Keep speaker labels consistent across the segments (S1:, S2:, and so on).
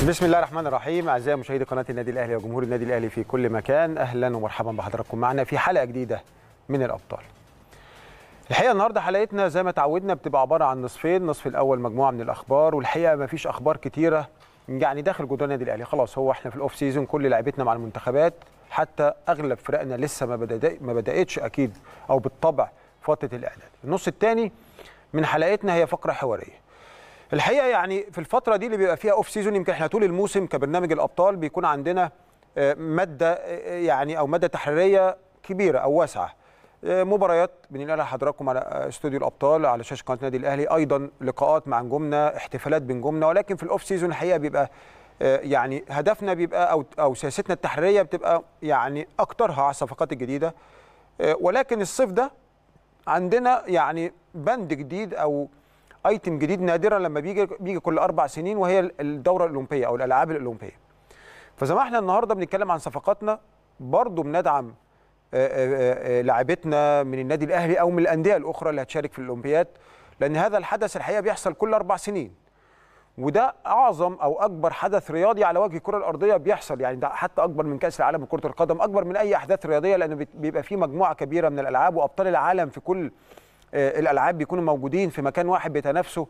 S1: بسم الله الرحمن الرحيم اعزائي مشاهدي قناه النادي الاهلي وجمهور النادي الاهلي في كل مكان اهلا ومرحبا بحضراتكم معنا في حلقه جديده من الابطال الحقيقه النهارده حلقتنا زي ما تعودنا بتبقى عباره عن نصفين النصف الاول مجموعه من الاخبار والحقيقه ما فيش اخبار كتيره يعني داخل جدران النادي الاهلي خلاص هو احنا في الاوف سيزون كل لعيبتنا مع المنتخبات حتى اغلب فرقنا لسه ما بدأ ما بداتش اكيد او بالطبع فتره الاعداد النص الثاني من حلقتنا هي فقره حواريه الحقيقه يعني في الفتره دي اللي بيبقى فيها اوف سيزون يمكن احنا طول الموسم كبرنامج الابطال بيكون عندنا ماده يعني او ماده تحريريه كبيره او واسعه مباريات بننقلها لحضراتكم على استوديو الابطال على شاشه قناه النادي الاهلي ايضا لقاءات مع نجومنا احتفالات بنجومنا ولكن في الاوف سيزون الحقيقه بيبقى يعني هدفنا بيبقى او او سياستنا التحريريه بتبقى يعني اكترها على الصفقات الجديده ولكن الصيف ده عندنا يعني بند جديد او ايتم جديد نادرا لما بيجي بيجي كل اربع سنين وهي الدوره الاولمبيه او الالعاب الاولمبيه. فزي ما احنا النهارده بنتكلم عن صفقاتنا برضه بندعم لاعبتنا من النادي الاهلي او من الانديه الاخرى اللي هتشارك في الاولمبياد لان هذا الحدث الحقيقه بيحصل كل اربع سنين. وده اعظم او اكبر حدث رياضي على وجه الكره الارضيه بيحصل يعني ده حتى اكبر من كاس العالم لكره القدم اكبر من اي احداث رياضيه لان بيبقى فيه مجموعه كبيره من الالعاب وابطال العالم في كل الالعاب بيكونوا موجودين في مكان واحد بيتنافسوا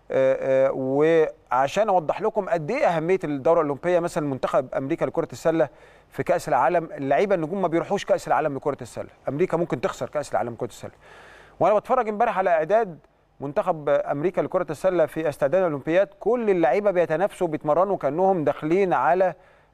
S1: وعشان اوضح لكم قد ايه اهميه الدوره الاولمبيه مثلا منتخب امريكا لكره السله في كاس العالم اللعيبه النجوم ما بيروحوش كاس العالم لكره السله امريكا ممكن تخسر كاس العالم لكره السله وانا بتفرج امبارح على اعداد منتخب امريكا لكره السله في استعداد الاولمبياد كل اللعيبه بيتنافسوا بيتمرنوا كانهم داخلين على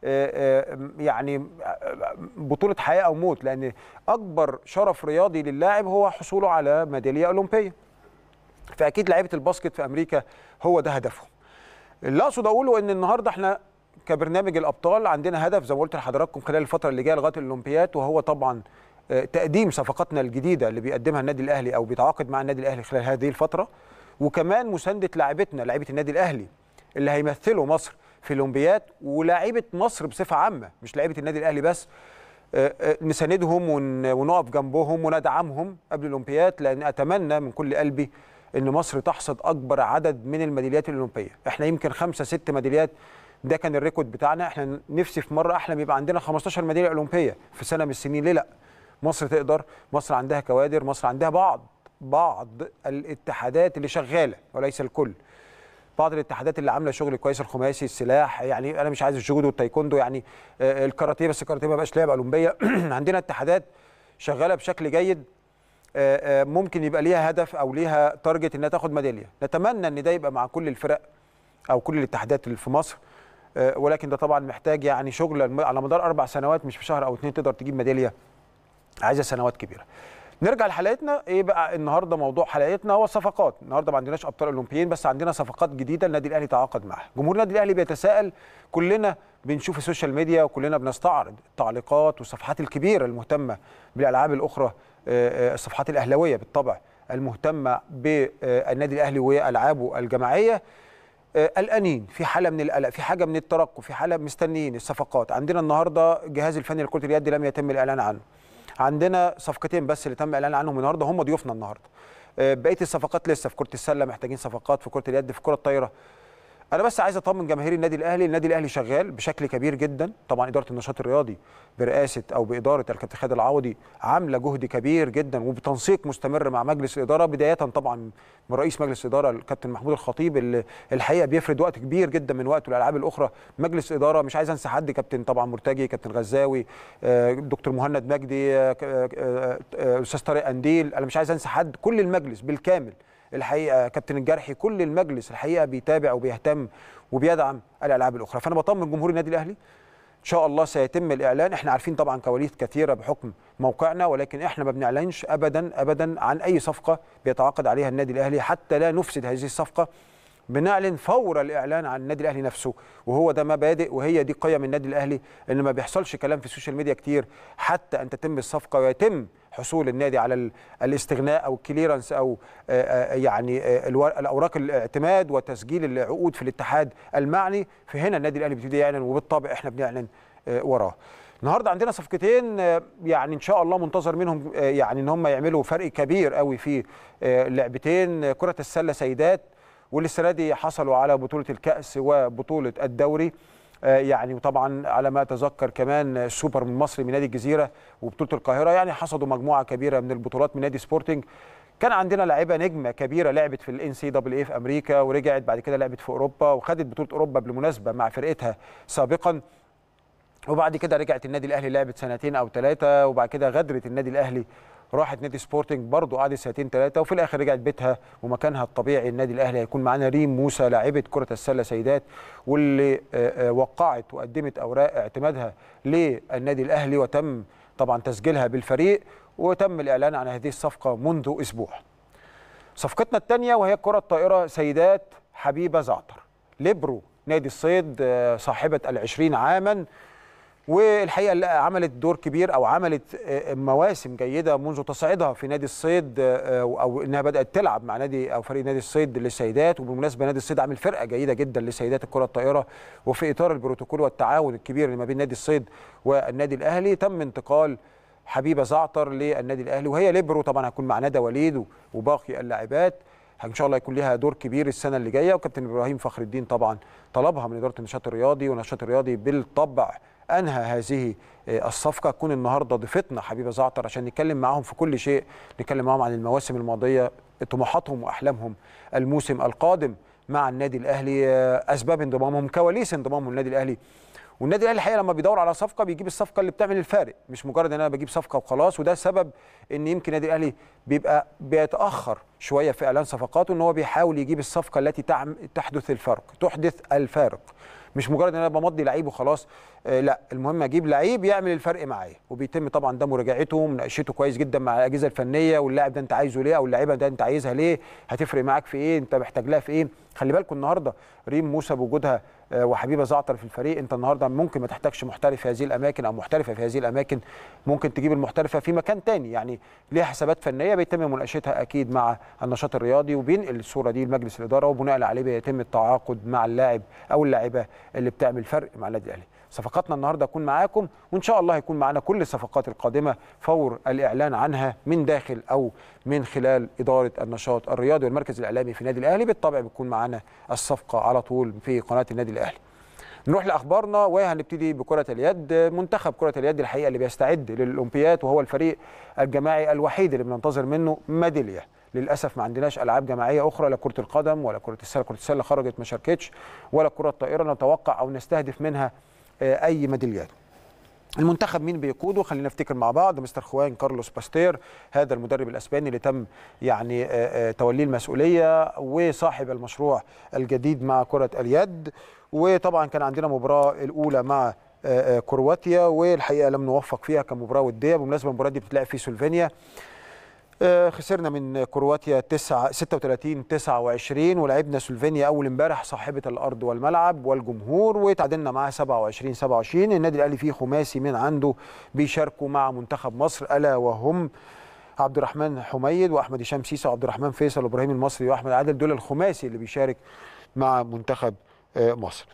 S1: يعني بطولة حياة أو موت لأن أكبر شرف رياضي للاعب هو حصوله على ميدالية أولمبية فأكيد لعيبة الباسكت في أمريكا هو ده هدفهم اللي أقصد أقوله إن النهاردة إحنا كبرنامج الأبطال عندنا هدف زي ما قلت لحضراتكم خلال الفترة اللي جاية لغاية الأولمبياد وهو طبعا تقديم صفقاتنا الجديدة اللي بيقدمها النادي الأهلي أو بيتعاقد مع النادي الأهلي خلال هذه الفترة وكمان مساندة لاعبتنا لاعيبة النادي الأهلي اللي هيمثلوا مصر في الاولمبياد ولاعيبه مصر بصفه عامه مش لاعيبه النادي الاهلي بس نساندهم ونقف جنبهم وندعمهم قبل الاولمبياد لان اتمنى من كل قلبي ان مصر تحصد اكبر عدد من الميداليات الاولمبيه احنا يمكن خمسة ست ميداليات ده كان الريكورد بتاعنا احنا نفسي في مره احلم يبقى عندنا 15 ميداليه اولمبيه في سنه من السنين ليه لا مصر تقدر مصر عندها كوادر مصر عندها بعض بعض الاتحادات اللي شغاله وليس الكل بعض الاتحادات اللي عامله شغل كويس الخماسي السلاح يعني انا مش عايز الجودو والتايكوندو يعني الكاراتيه بس الكاراتيه ما بقاش لعبه اولمبيه عندنا اتحادات شغاله بشكل جيد ممكن يبقى ليها هدف او ليها تارجت انها تاخد ميداليه نتمنى ان ده يبقى مع كل الفرق او كل الاتحادات اللي في مصر ولكن ده طبعا محتاج يعني شغل على مدار اربع سنوات مش في شهر او اثنين تقدر تجيب ميداليه عايزه سنوات كبيره نرجع لحلقتنا ايه بقى النهارده موضوع حلقتنا هو الصفقات النهارده ما عندناش ابطال اولمبيين بس عندنا صفقات جديده النادي الاهلي تعاقد معاها جمهور النادي الاهلي بيتساءل كلنا بنشوف السوشيال ميديا وكلنا بنستعرض التعليقات والصفحات الكبيره المهتمه بالالعاب الاخرى الصفحات الاهلاويه بالطبع المهتمه بالنادي الاهلي والعابه الجماعيه قلقانين في حاله من القلق في حاجه من الترقب في حاله مستنيين الصفقات عندنا النهارده الجهاز الفني لكره اليد لم يتم الاعلان عنه عندنا صفقتين بس اللي تم الاعلان عنهم النهارده هم ضيوفنا النهارده بقيه الصفقات لسه في كره السله محتاجين صفقات في كره اليد في كره الطايره انا بس عايز اطمن جماهير النادي الاهلي النادي الاهلي شغال بشكل كبير جدا طبعا اداره النشاط الرياضي برئاسه او باداره الكابتن خالد العوضي عامله جهد كبير جدا وبتنسيق مستمر مع مجلس الاداره بدايه طبعا من رئيس مجلس الاداره الكابتن محمود الخطيب اللي الحقيقه بيفرد وقت كبير جدا من وقته للالعاب الاخرى مجلس اداره مش عايز انسى حد كابتن طبعا مرتجي كابتن غزاوي دكتور مهند مجدي استاذ طارق انديل انا مش عايز انسى حد كل المجلس بالكامل الحقيقه كابتن الجرحي كل المجلس الحقيقه بيتابع وبيهتم وبيدعم الالعاب الاخرى فانا بطمن جمهور النادي الاهلي ان شاء الله سيتم الاعلان احنا عارفين طبعا كواليس كثيره بحكم موقعنا ولكن احنا ما بنعلنش ابدا ابدا عن اي صفقه بيتعاقد عليها النادي الاهلي حتى لا نفسد هذه الصفقه بنعلن فور الاعلان عن النادي الاهلي نفسه وهو ده مبادئ وهي دي قيم النادي الاهلي ان ما بيحصلش كلام في السوشيال ميديا كتير حتى ان تتم الصفقه ويتم حصول النادي على الاستغناء او الكليرنس او يعني الاوراق الاعتماد وتسجيل العقود في الاتحاد المعني فهنا النادي الاهلي بيبتدي يعلن وبالطبع احنا بنعلن وراه النهارده عندنا صفقتين يعني ان شاء الله منتظر منهم يعني ان هم يعملوا فرق كبير قوي في لعبتين كره السله سيدات واللي السنه دي حصلوا على بطوله الكاس وبطوله الدوري آه، يعني وطبعا على ما اتذكر كمان السوبر من مصر من نادي الجزيره وبطوله القاهره يعني حصدوا مجموعه كبيره من البطولات من نادي سبورتنج كان عندنا لاعيبه نجمه كبيره لعبت في الان سي دبليو اي في امريكا ورجعت بعد كده لعبت في اوروبا وخدت بطوله اوروبا بالمناسبه مع فرقتها سابقا وبعد كده رجعت النادي الاهلي لعبت سنتين او ثلاثه وبعد كده غدرت النادي الاهلي راحت نادي سبورتنج برضه قعدت سنتين ثلاثه وفي الاخر رجعت بيتها ومكانها الطبيعي النادي الاهلي هيكون معانا ريم موسى لاعبه كره السله سيدات واللي آه، آه، وقعت وقدمت اوراق اعتمادها للنادي الاهلي وتم طبعا تسجيلها بالفريق وتم الاعلان عن هذه الصفقه منذ اسبوع. صفقتنا الثانيه وهي كره الطائره سيدات حبيبه زعتر ليبرو نادي الصيد آه، صاحبه العشرين عاما والحقيقه لا عملت دور كبير او عملت آه، مواسم جيده منذ تصعيدها في نادي الصيد آه، او انها بدات تلعب مع نادي او فريق نادي الصيد للسيدات وبالمناسبه نادي الصيد عامل فرقه جيده جدا لسيدات الكره الطائره وفي اطار البروتوكول والتعاون الكبير اللي ما بين نادي الصيد والنادي الاهلي تم انتقال حبيبه زعتر للنادي الاهلي وهي ليبرو طبعا هيكون مع ندى وليد وباقي اللاعبات ان شاء الله يكون لها دور كبير السنه اللي جايه وكابتن ابراهيم فخر الدين طبعا طلبها من اداره النشاط الرياضي والنشاط الرياضي بالطبع انهى هذه آه، الصفقه تكون النهارده ضيفتنا حبيبه زعتر عشان نتكلم معاهم في كل شيء نتكلم معاهم عن المواسم الماضيه طموحاتهم واحلامهم الموسم القادم مع النادي الاهلي آه، اسباب انضمامهم كواليس انضمامهم للنادي الاهلي والنادي الاهلي الحقيقه لما بيدور على صفقه بيجيب الصفقه اللي بتعمل الفارق مش مجرد ان انا بجيب صفقه وخلاص وده سبب ان يمكن النادي الاهلي بيبقى بيتاخر شويه في اعلان صفقاته ان هو بيحاول يجيب الصفقه التي تعم تحدث الفرق تحدث الفارق مش مجرد ان انا بمضي لعيب وخلاص آه لا المهم اجيب لعيب يعمل الفرق معايا وبيتم طبعا ده مراجعته ومناقشته كويس جدا مع الاجهزه الفنيه واللاعب ده انت عايزه ليه او اللاعيبه ده انت عايزها ليه هتفرق معاك في ايه انت محتاج لها في ايه خلي بالكم النهارده ريم موسى بوجودها آه، وحبيبه زعتر في الفريق انت النهارده ممكن ما تحتاجش محترف في هذه الاماكن او محترفه في هذه الاماكن ممكن تجيب المحترفه في مكان تاني يعني ليها حسابات فنيه بيتم مناقشتها اكيد مع النشاط الرياضي وبينقل الصوره دي لمجلس الاداره وبناء عليه بيتم التعاقد مع اللاعب او اللاعبه اللي بتعمل فرق مع النادي الاهلي صفقاتنا النهارده تكون معاكم وان شاء الله هيكون معانا كل الصفقات القادمه فور الاعلان عنها من داخل او من خلال اداره النشاط الرياضي والمركز الاعلامي في النادي الاهلي بالطبع بتكون معانا الصفقه على طول في قناه النادي الاهلي نروح لاخبارنا وهنبتدي بكره اليد منتخب كره اليد الحقيقه اللي بيستعد للاولمبياد وهو الفريق الجماعي الوحيد اللي بننتظر منه ميداليه للاسف ما عندناش العاب جماعيه اخرى لا كره القدم ولا كره السله كره السله خرجت ما شاركتش ولا كره الطائره نتوقع او نستهدف منها آه، اي ميداليات المنتخب مين بيقوده خلينا نفتكر مع بعض مستر خوان كارلوس باستير هذا المدرب الاسباني اللي تم يعني آه، آه، توليه المسؤوليه وصاحب المشروع الجديد مع كره اليد وطبعا كان عندنا مباراه الاولى مع كرواتيا والحقيقه لم نوفق فيها كمباراه وديه بالمناسبه المباراه دي بتتلعب في سلوفينيا آه، خسرنا من كرواتيا 9 36 29 ولعبنا سلوفينيا اول امبارح صاحبه الارض والملعب والجمهور وتعادلنا معاها 27 27 النادي الاهلي فيه خماسي من عنده بيشاركوا مع منتخب مصر الا وهم عبد الرحمن حميد واحمد هشام سيسا وعبد الرحمن فيصل وابراهيم المصري واحمد عادل دول الخماسي اللي بيشارك مع منتخب آه، مصر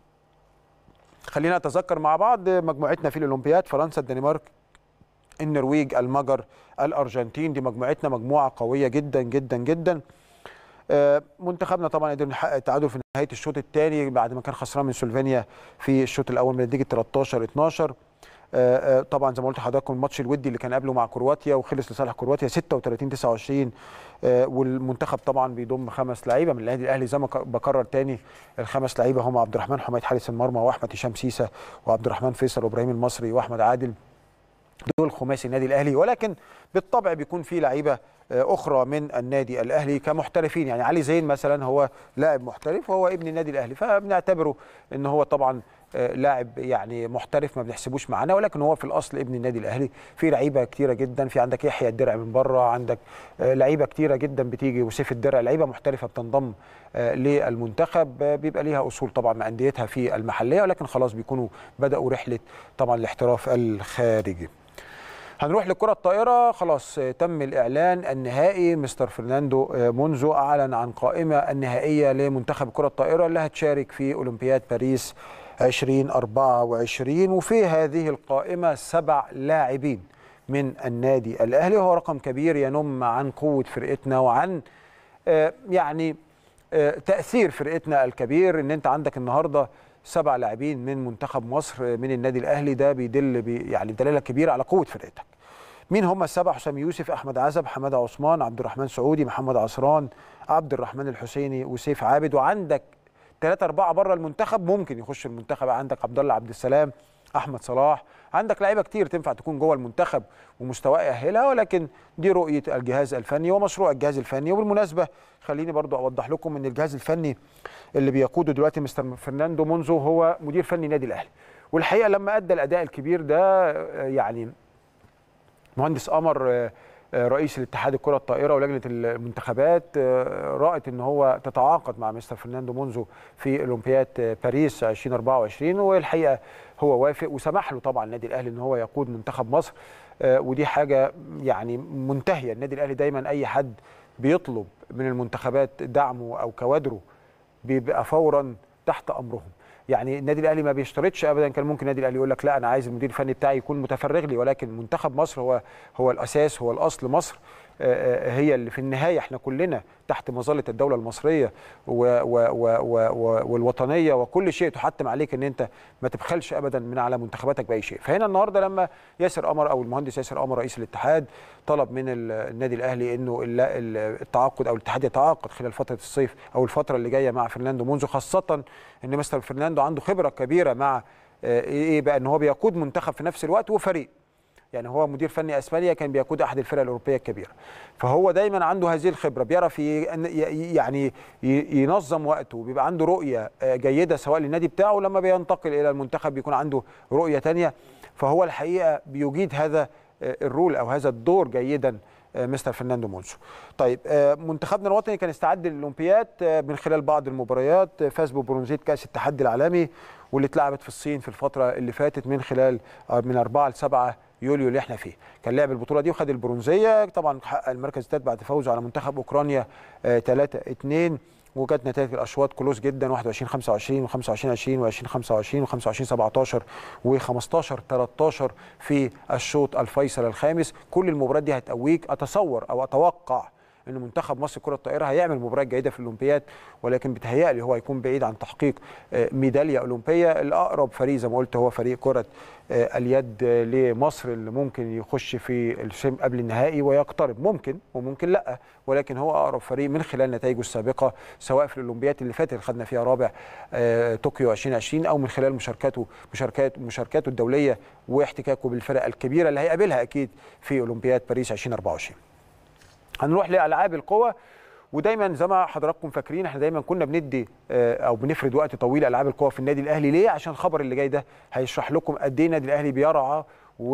S1: خلينا نتذكر مع بعض مجموعتنا في الاولمبياد فرنسا الدنمارك النرويج المجر الارجنتين دي مجموعتنا مجموعه قويه جدا جدا جدا آه، منتخبنا طبعا قدر نحقق التعادل في نهايه الشوط الثاني بعد ما كان خسران من سلوفينيا في الشوط الاول من نتيجه 13 12 آه، آه، طبعا زي ما قلت لحضراتكم الماتش الودي اللي كان قبله مع كرواتيا وخلص لصالح كرواتيا 36 29 والمنتخب طبعا بيضم خمس لعيبه من النادي الاهلي زي ما بكرر تاني الخمس لعيبه هم عبد الرحمن حميد حارس المرمى واحمد هشام سيسه وعبد الرحمن فيصل وابراهيم المصري واحمد عادل دول خماسي النادي الاهلي ولكن بالطبع بيكون في لعيبه آه، اخرى من النادي الاهلي كمحترفين يعني علي زين مثلا هو لاعب محترف وهو ابن النادي الاهلي فبنعتبره ان هو طبعا آه، لاعب يعني محترف ما بنحسبوش معانا ولكن هو في الاصل ابن النادي الاهلي في لعيبه كتيره جدا في عندك يحيى الدرع من بره عندك آه، لعيبه كتيره جدا بتيجي وسيف الدرع لعيبه محترفه بتنضم للمنتخب بيبقى ليها اصول طبعا مع انديتها في المحليه ولكن خلاص بيكونوا بداوا رحله طبعا الاحتراف الخارجي هنروح لكرة الطائرة خلاص تم الإعلان النهائي مستر فرناندو مونزو أعلن عن قائمة النهائية لمنتخب كرة الطائرة اللي هتشارك في أولمبياد باريس 2024 وفي هذه القائمة سبع لاعبين من النادي الأهلي وهو رقم كبير ينم عن قوة فرقتنا وعن آه، يعني آه، تاثير فرقتنا الكبير ان انت عندك النهارده سبع لاعبين من منتخب مصر آه، من النادي الاهلي ده بيدل بي يعني دلاله كبيره على قوه فرقتك مين هم السبع حسام يوسف احمد عزب حماده عثمان عبد الرحمن سعودي محمد عصران عبد الرحمن الحسيني وسيف عابد وعندك ثلاثة أربعة بره المنتخب ممكن يخش المنتخب عندك عبد الله عبد السلام أحمد صلاح عندك لعيبة كتير تنفع تكون جوه المنتخب ومستواه يأهلها ولكن دي رؤية الجهاز الفني ومشروع الجهاز الفني وبالمناسبة خليني برضو أوضح لكم أن الجهاز الفني اللي بيقوده دلوقتي مستر فرناندو مونزو هو مدير فني نادي الأهلي والحقيقة لما أدى الأداء الكبير ده آه، يعني مهندس قمر آه، آه، رئيس الاتحاد الكره الطائره ولجنه المنتخبات آه، رأت ان هو تتعاقد مع مستر فرناندو مونزو في اولمبياد آه، باريس 2024 والحقيقه هو وافق وسمح له طبعا النادي الاهلي ان هو يقود منتخب مصر آه، ودي حاجه يعني منتهيه النادي الاهلي دايما اي حد بيطلب من المنتخبات دعمه او كوادره بيبقى فورا تحت امرهم يعني النادي الاهلي ما بيشترطش ابدا كان ممكن النادي الاهلي يقول لك لا انا عايز المدير الفني بتاعي يكون متفرغ لي ولكن منتخب مصر هو هو الاساس هو الاصل مصر آه، آه، هي اللي في النهايه احنا كلنا تحت مظله الدوله المصريه و و و و و والوطنيه وكل شيء تحتم عليك ان انت ما تبخلش ابدا من على منتخباتك باي شيء فهنا النهارده لما ياسر قمر او المهندس ياسر قمر رئيس الاتحاد طلب من ال- النادي الاهلي انه ال- ال- التعاقد او الاتحاد يتعاقد خلال فتره الصيف او الفتره اللي جايه مع فرناندو مونزو خاصه ان مستر فرناندو عنده خبره كبيره مع آه، ايه بقى ان هو بيقود منتخب في نفس الوقت وفريق يعني هو مدير فني اسبانيا كان بيقود احد الفرق الاوروبيه الكبيره فهو دايما عنده هذه الخبره بيعرف ي- ي- يعني ي- ينظم وقته بيبقى عنده رؤيه آه، جيده سواء للنادي بتاعه لما بينتقل الى المنتخب بيكون عنده رؤيه تانية فهو الحقيقه بيجيد هذا آه، الرول او هذا الدور جيدا آه، مستر فرناندو مونسو طيب آه، منتخبنا الوطني كان استعد للاولمبياد آه، من خلال بعض المباريات آه، فاز ببرونزيه كاس التحدي العالمي واللي اتلعبت في الصين في الفتره اللي فاتت من خلال آه، من 4 ل 7 يوليو اللي احنا فيه كان لعب البطوله دي وخد البرونزيه طبعا حقق المركز الثالث بعد فوزه على منتخب اوكرانيا 3 2 وكانت نتائج الاشواط كلوز جدا 21 25 و25 20 و20 25 و25 17 و15 13 في الشوط الفيصل الخامس كل المباريات دي هتقويك اتصور او اتوقع ان منتخب مصر كره الطائره هيعمل مباراه جيده في الاولمبياد ولكن بيتهيألي هو هيكون بعيد عن تحقيق آه، ميداليه اولمبيه الاقرب فريق زي ما قلت هو فريق كره آه، اليد آه، لمصر اللي ممكن يخش في الشم قبل النهائي ويقترب ممكن وممكن لا ولكن هو اقرب فريق من خلال نتائجه السابقه سواء في الاولمبياد اللي فاتت اللي خدنا فيها رابع آه، طوكيو 2020 او من خلال مشاركاته مشاركات مشاركاته الدوليه واحتكاكه بالفرق الكبيره اللي هيقابلها اكيد في اولمبياد باريس 2024 هنروح لالعاب القوى ودايما زي ما حضراتكم فاكرين احنا دايما كنا بندي آه، او بنفرد وقت طويل العاب القوى في النادي الاهلي ليه عشان الخبر اللي جاي ده هيشرح لكم قد ايه النادي الاهلي بيرعى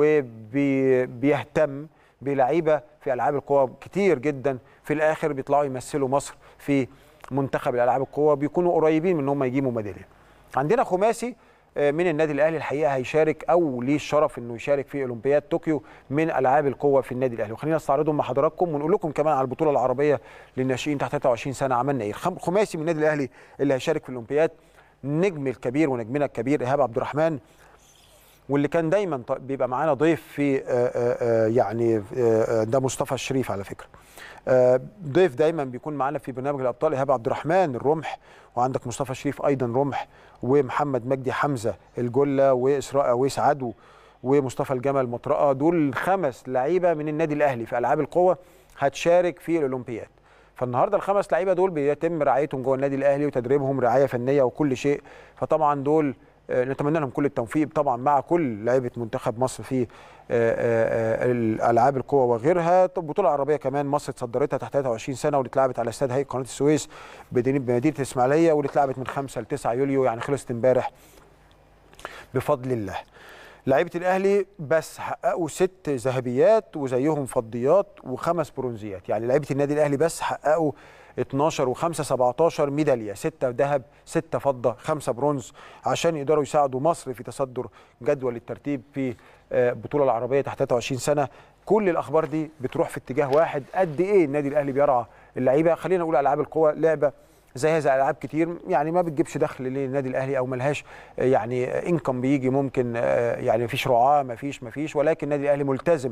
S1: وبيهتم بلعيبه في العاب القوى كتير جدا في الاخر بيطلعوا يمثلوا مصر في منتخب الالعاب القوى بيكونوا قريبين من ان هم يجيبوا ميداليه عندنا خماسي آه، من النادي الاهلي الحقيقه هيشارك او ليه الشرف انه يشارك في اولمبياد طوكيو من العاب القوه في النادي الاهلي وخلينا نستعرضهم مع حضراتكم ونقول لكم كمان على البطوله العربيه للناشئين تحت 23 سنه عملنا ايه خم- خماسي من النادي الاهلي اللي هيشارك في الاولمبياد النجم الكبير ونجمنا الكبير ايهاب عبد الرحمن واللي كان دايما ط- بيبقى معانا ضيف في آه، آه، آه، يعني آه، آه، ده مصطفى الشريف على فكره آه، ضيف دايما بيكون معانا في برنامج الابطال ايهاب عبد الرحمن الرمح وعندك مصطفى شريف ايضا رمح ومحمد مجدي حمزه الجله واسراء ويس عدو ومصطفى الجمل مطرقه دول خمس لعيبه من النادي الاهلي في العاب القوه هتشارك في الاولمبياد فالنهارده الخمس لعيبه دول بيتم رعايتهم جوه النادي الاهلي وتدريبهم رعايه فنيه وكل شيء فطبعا دول آه، نتمنى لهم كل التوفيق طبعا مع كل لعيبه منتخب مصر في آه، آه، آه، الالعاب القوى وغيرها طب البطوله العربيه كمان مصر اتصدرتها تحت 23 سنه واللي اتلعبت على استاد هيئه قناه السويس بدين- بمدينه الاسماعيليه واللي اتلعبت من 5 ل 9 يوليو يعني خلصت امبارح بفضل الله لعيبه الاهلي بس حققوا ست ذهبيات وزيهم فضيات وخمس برونزيات يعني لعيبه النادي الاهلي بس حققوا 12 و5 17 ميداليه 6 ذهب 6 فضه 5 برونز عشان يقدروا يساعدوا مصر في تصدر جدول الترتيب في آه، البطوله العربيه تحت 23 سنه كل الاخبار دي بتروح في اتجاه واحد قد ايه النادي الاهلي بيرعى اللعيبه خلينا نقول العاب القوى لعبه زي هذا العاب كتير يعني ما بتجيبش دخل للنادي الاهلي او ملهاش آه، يعني انكم بيجي ممكن آه، يعني مفيش رعاه مفيش مفيش ولكن النادي الاهلي ملتزم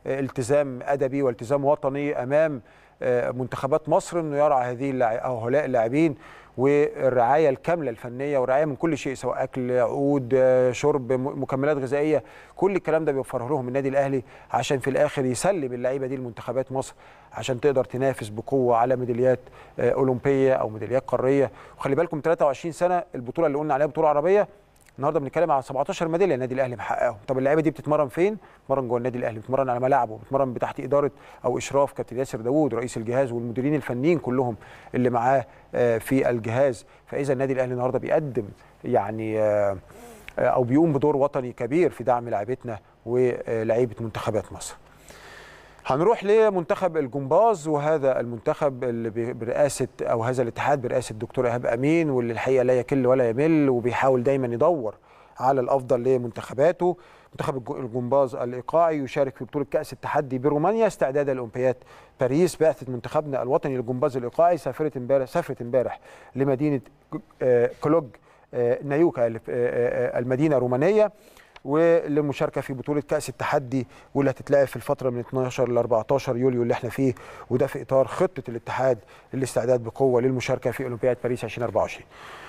S1: التزام ادبي والتزام وطني امام منتخبات مصر انه يرعى هذه هؤلاء اللاعبين والرعايه الكامله الفنيه والرعايه من كل شيء سواء اكل عقود شرب مكملات غذائيه كل الكلام ده بيوفره لهم النادي الاهلي عشان في الاخر يسلم اللعيبه دي لمنتخبات مصر عشان تقدر تنافس بقوه على ميداليات اولمبيه او ميداليات قاريه وخلي بالكم 23 سنه البطوله اللي قلنا عليها بطوله عربيه النهارده بنتكلم على 17 ميداليه النادي الاهلي محققهم طب اللعيبه دي بتتمرن فين بتتمرن جوه النادي الاهلي بتتمرن على ملاعبه بتتمرن تحت اداره او اشراف كابتن ياسر داوود رئيس الجهاز والمديرين الفنيين كلهم اللي معاه في الجهاز فاذا النادي الاهلي النهارده بيقدم يعني او بيقوم بدور وطني كبير في دعم لاعبتنا ولاعيبه منتخبات مصر هنروح لمنتخب الجمباز وهذا المنتخب اللي برئاسه او هذا الاتحاد برئاسه الدكتور ايهاب امين واللي الحقيقه لا يكل ولا يمل وبيحاول دايما يدور على الافضل لمنتخباته منتخب الجمباز الايقاعي يشارك في بطوله كاس التحدي برومانيا استعدادا لاولمبياد باريس بعثه منتخبنا الوطني للجمباز الايقاعي سافرت امبارح سافرت امبارح لمدينه كلوج نيوكا المدينه الرومانيه وللمشاركه في بطوله كاس التحدي واللي هتتلعب في الفتره من 12 ل 14 يوليو اللي احنا فيه وده في اطار خطه الاتحاد للاستعداد بقوه للمشاركه في اولمبياد باريس 2024.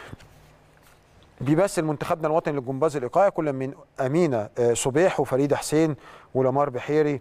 S1: بيمثل منتخبنا الوطني للجمباز الايقاعي كل من امينه صبيح وفريده حسين ولمار بحيري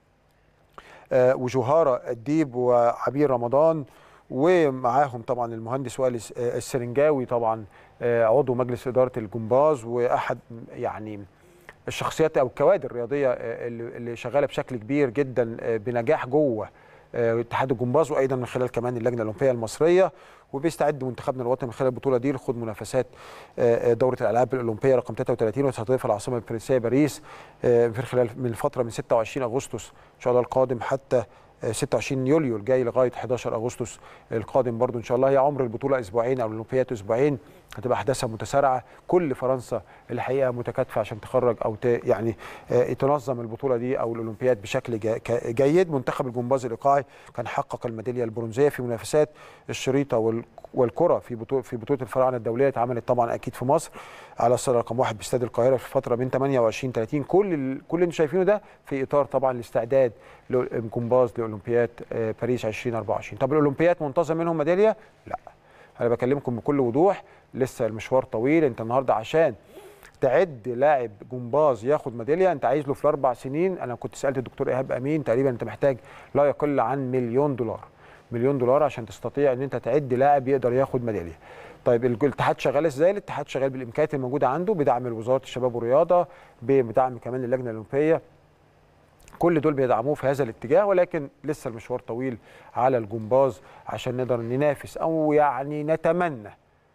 S1: وجوهاره الديب وعبير رمضان ومعاهم طبعا المهندس وائل السرنجاوي طبعا عضو مجلس اداره الجمباز واحد يعني الشخصيات او الكوادر الرياضيه اللي شغاله بشكل كبير جدا بنجاح جوه اتحاد الجمباز وايضا من خلال كمان اللجنه الاولمبيه المصريه وبيستعد منتخبنا الوطني من خلال البطوله دي لخوض منافسات دوره الالعاب الاولمبيه رقم 33 وتستضيفها العاصمه الفرنسيه باريس في خلال من الفتره من 26 اغسطس ان شاء الله القادم حتى 26 يوليو الجاي لغايه 11 اغسطس القادم برضو ان شاء الله هي عمر البطوله اسبوعين او الاولمبياد اسبوعين هتبقى احداثها متسارعه كل فرنسا الحقيقه متكاتفه عشان تخرج او يعني تنظم البطوله دي او الاولمبياد بشكل جيد منتخب الجمباز الايقاعي كان حقق الميداليه البرونزيه في منافسات الشريطه والكره في بطوله في بطوله الفراعنه الدوليه اتعملت طبعا اكيد في مصر على الصاله رقم واحد باستاد القاهره في الفتره من 28 30 كل ال... كل اللي انتم شايفينه ده في اطار طبعا الاستعداد للجمباز لاولمبياد باريس 2024 طب الاولمبياد منتظم منهم ميداليه؟ لا انا بكلمكم بكل وضوح لسه المشوار طويل انت النهارده عشان تعد لاعب جمباز ياخد ميداليه انت عايز له في الاربع سنين انا كنت سالت الدكتور ايهاب امين تقريبا انت محتاج لا يقل عن مليون دولار مليون دولار عشان تستطيع ان انت تعد لاعب يقدر ياخد ميداليه طيب الاتحاد شغال ازاي الاتحاد شغال بالامكانيات الموجوده عنده بدعم وزاره الشباب والرياضه بدعم كمان اللجنه الاولمبيه كل دول بيدعموه في هذا الاتجاه ولكن لسه المشوار طويل على الجمباز عشان نقدر ننافس او يعني نتمنى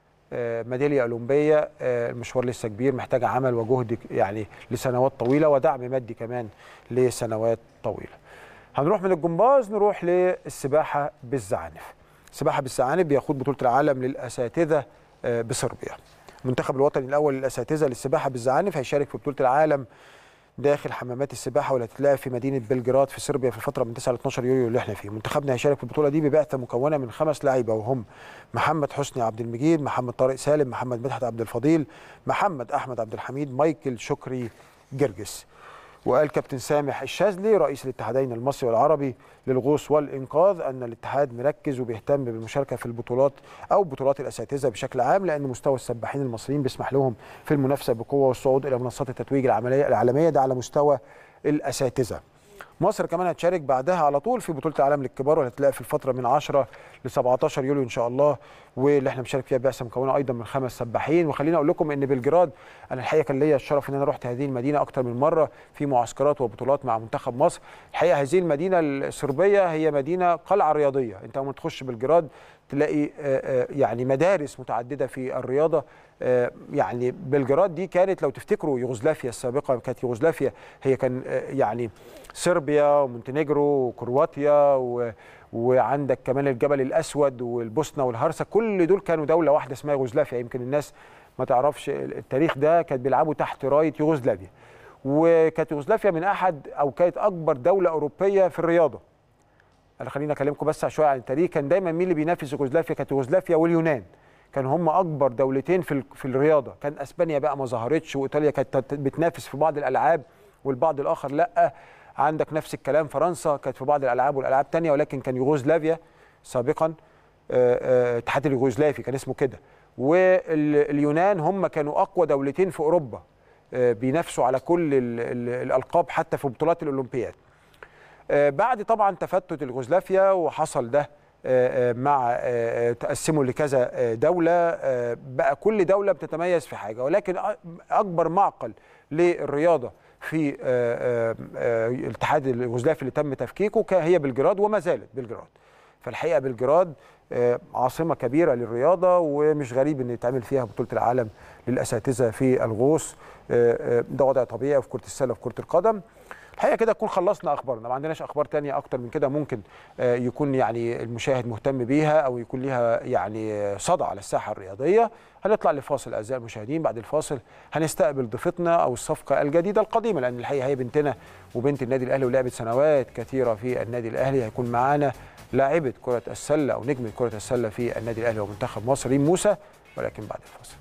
S1: ميداليه اولمبيه المشوار لسه كبير محتاج عمل وجهد يعني لسنوات طويله ودعم مادي كمان لسنوات طويله. هنروح من الجمباز نروح للسباحه بالزعانف. السباحه بالزعانف بيخوض بطوله العالم للاساتذه بصربيا. المنتخب الوطني الاول للاساتذه للسباحه بالزعانف هيشارك في بطوله العالم داخل حمامات السباحه والتي تتلعب في مدينه بلجراد في صربيا في الفتره من 9 ل 12 يوليو اللي احنا فيه منتخبنا هيشارك في البطوله دي ببعثه مكونه من خمس لعيبه وهم محمد حسني عبد المجيد محمد طارق سالم محمد مدحت عبد الفضيل محمد احمد عبد الحميد مايكل شكري جرجس وقال كابتن سامح الشاذلي رئيس الاتحادين المصري والعربي للغوص والانقاذ ان الاتحاد مركز وبيهتم بالمشاركه في البطولات او بطولات الاساتذه بشكل عام لان مستوى السباحين المصريين بيسمح لهم في المنافسه بقوه والصعود الى منصات التتويج العمليه العالميه ده على مستوى الاساتذه. مصر كمان هتشارك بعدها على طول في بطوله العالم للكبار وهتلاقي في الفتره من 10 ل 17 يوليو ان شاء الله واللي احنا بنشارك فيها بعثه مكونه ايضا من خمس سباحين وخليني اقول لكم ان بلجراد انا الحقيقه كان ليا الشرف ان انا رحت هذه المدينه اكثر من مره في معسكرات وبطولات مع منتخب مصر الحقيقه هذه المدينه الصربيه هي مدينه قلعه رياضيه انت لما تخش بلجراد تلاقي يعني مدارس متعدده في الرياضه يعني بلجراد دي كانت لو تفتكروا يوغوسلافيا السابقه كانت يوغوسلافيا هي كان يعني صربيا ومونتينيجرو وكرواتيا و وعندك كمان الجبل الاسود والبوسنه والهرسك كل دول كانوا دوله واحده اسمها يوغوسلافيا يمكن الناس ما تعرفش التاريخ ده كانت بيلعبوا تحت رايه يوغوسلافيا وكانت يوغوسلافيا من احد او كانت اكبر دوله اوروبيه في الرياضه انا خليني اكلمكم بس شويه عن التاريخ كان دايما مين اللي بينافس يوغوسلافيا كانت يوغوسلافيا واليونان كان هم اكبر دولتين في في الرياضه كان اسبانيا بقى ما ظهرتش وايطاليا كانت بتنافس في بعض الالعاب والبعض الاخر لا عندك نفس الكلام فرنسا كانت في بعض الالعاب والالعاب تانية ولكن كان يوغوسلافيا سابقا آه، آه، الاتحاد اليوغوسلافي كان اسمه كده واليونان هم كانوا اقوى دولتين في اوروبا آه، بينافسوا على كل ال- ال- الالقاب حتى في بطولات الاولمبياد آه، بعد طبعا تفتت اليوغوسلافيا وحصل ده آه، آه، مع آه، تقسموا لكذا آه، دولة آه، بقى كل دولة بتتميز في حاجة ولكن أ- أكبر معقل للرياضة في آه، آه، آه، الاتحاد اليوغوسلافي اللي تم تفكيكه كان هي بلجراد وما زالت بلجراد فالحقيقة بلجراد آه، عاصمة كبيرة للرياضة ومش غريب ان يتعمل فيها بطولة العالم للأساتذة في الغوص آه، آه، ده وضع طبيعي في كرة السلة وفي كرة القدم الحقيقه كده نكون خلصنا اخبارنا ما عندناش اخبار تانية اكتر من كده ممكن آه، يكون يعني المشاهد مهتم بيها او يكون ليها يعني آه، صدى على الساحه الرياضيه هنطلع لفاصل اعزائي المشاهدين بعد الفاصل هنستقبل ضيفتنا او الصفقه الجديده القديمه لان الحقيقه هي بنتنا وبنت النادي الاهلي ولعبت سنوات كثيره في النادي الاهلي هيكون معانا لاعبه كره السله او نجمه كره السله في النادي الاهلي ومنتخب مصر ريم موسى ولكن بعد الفاصل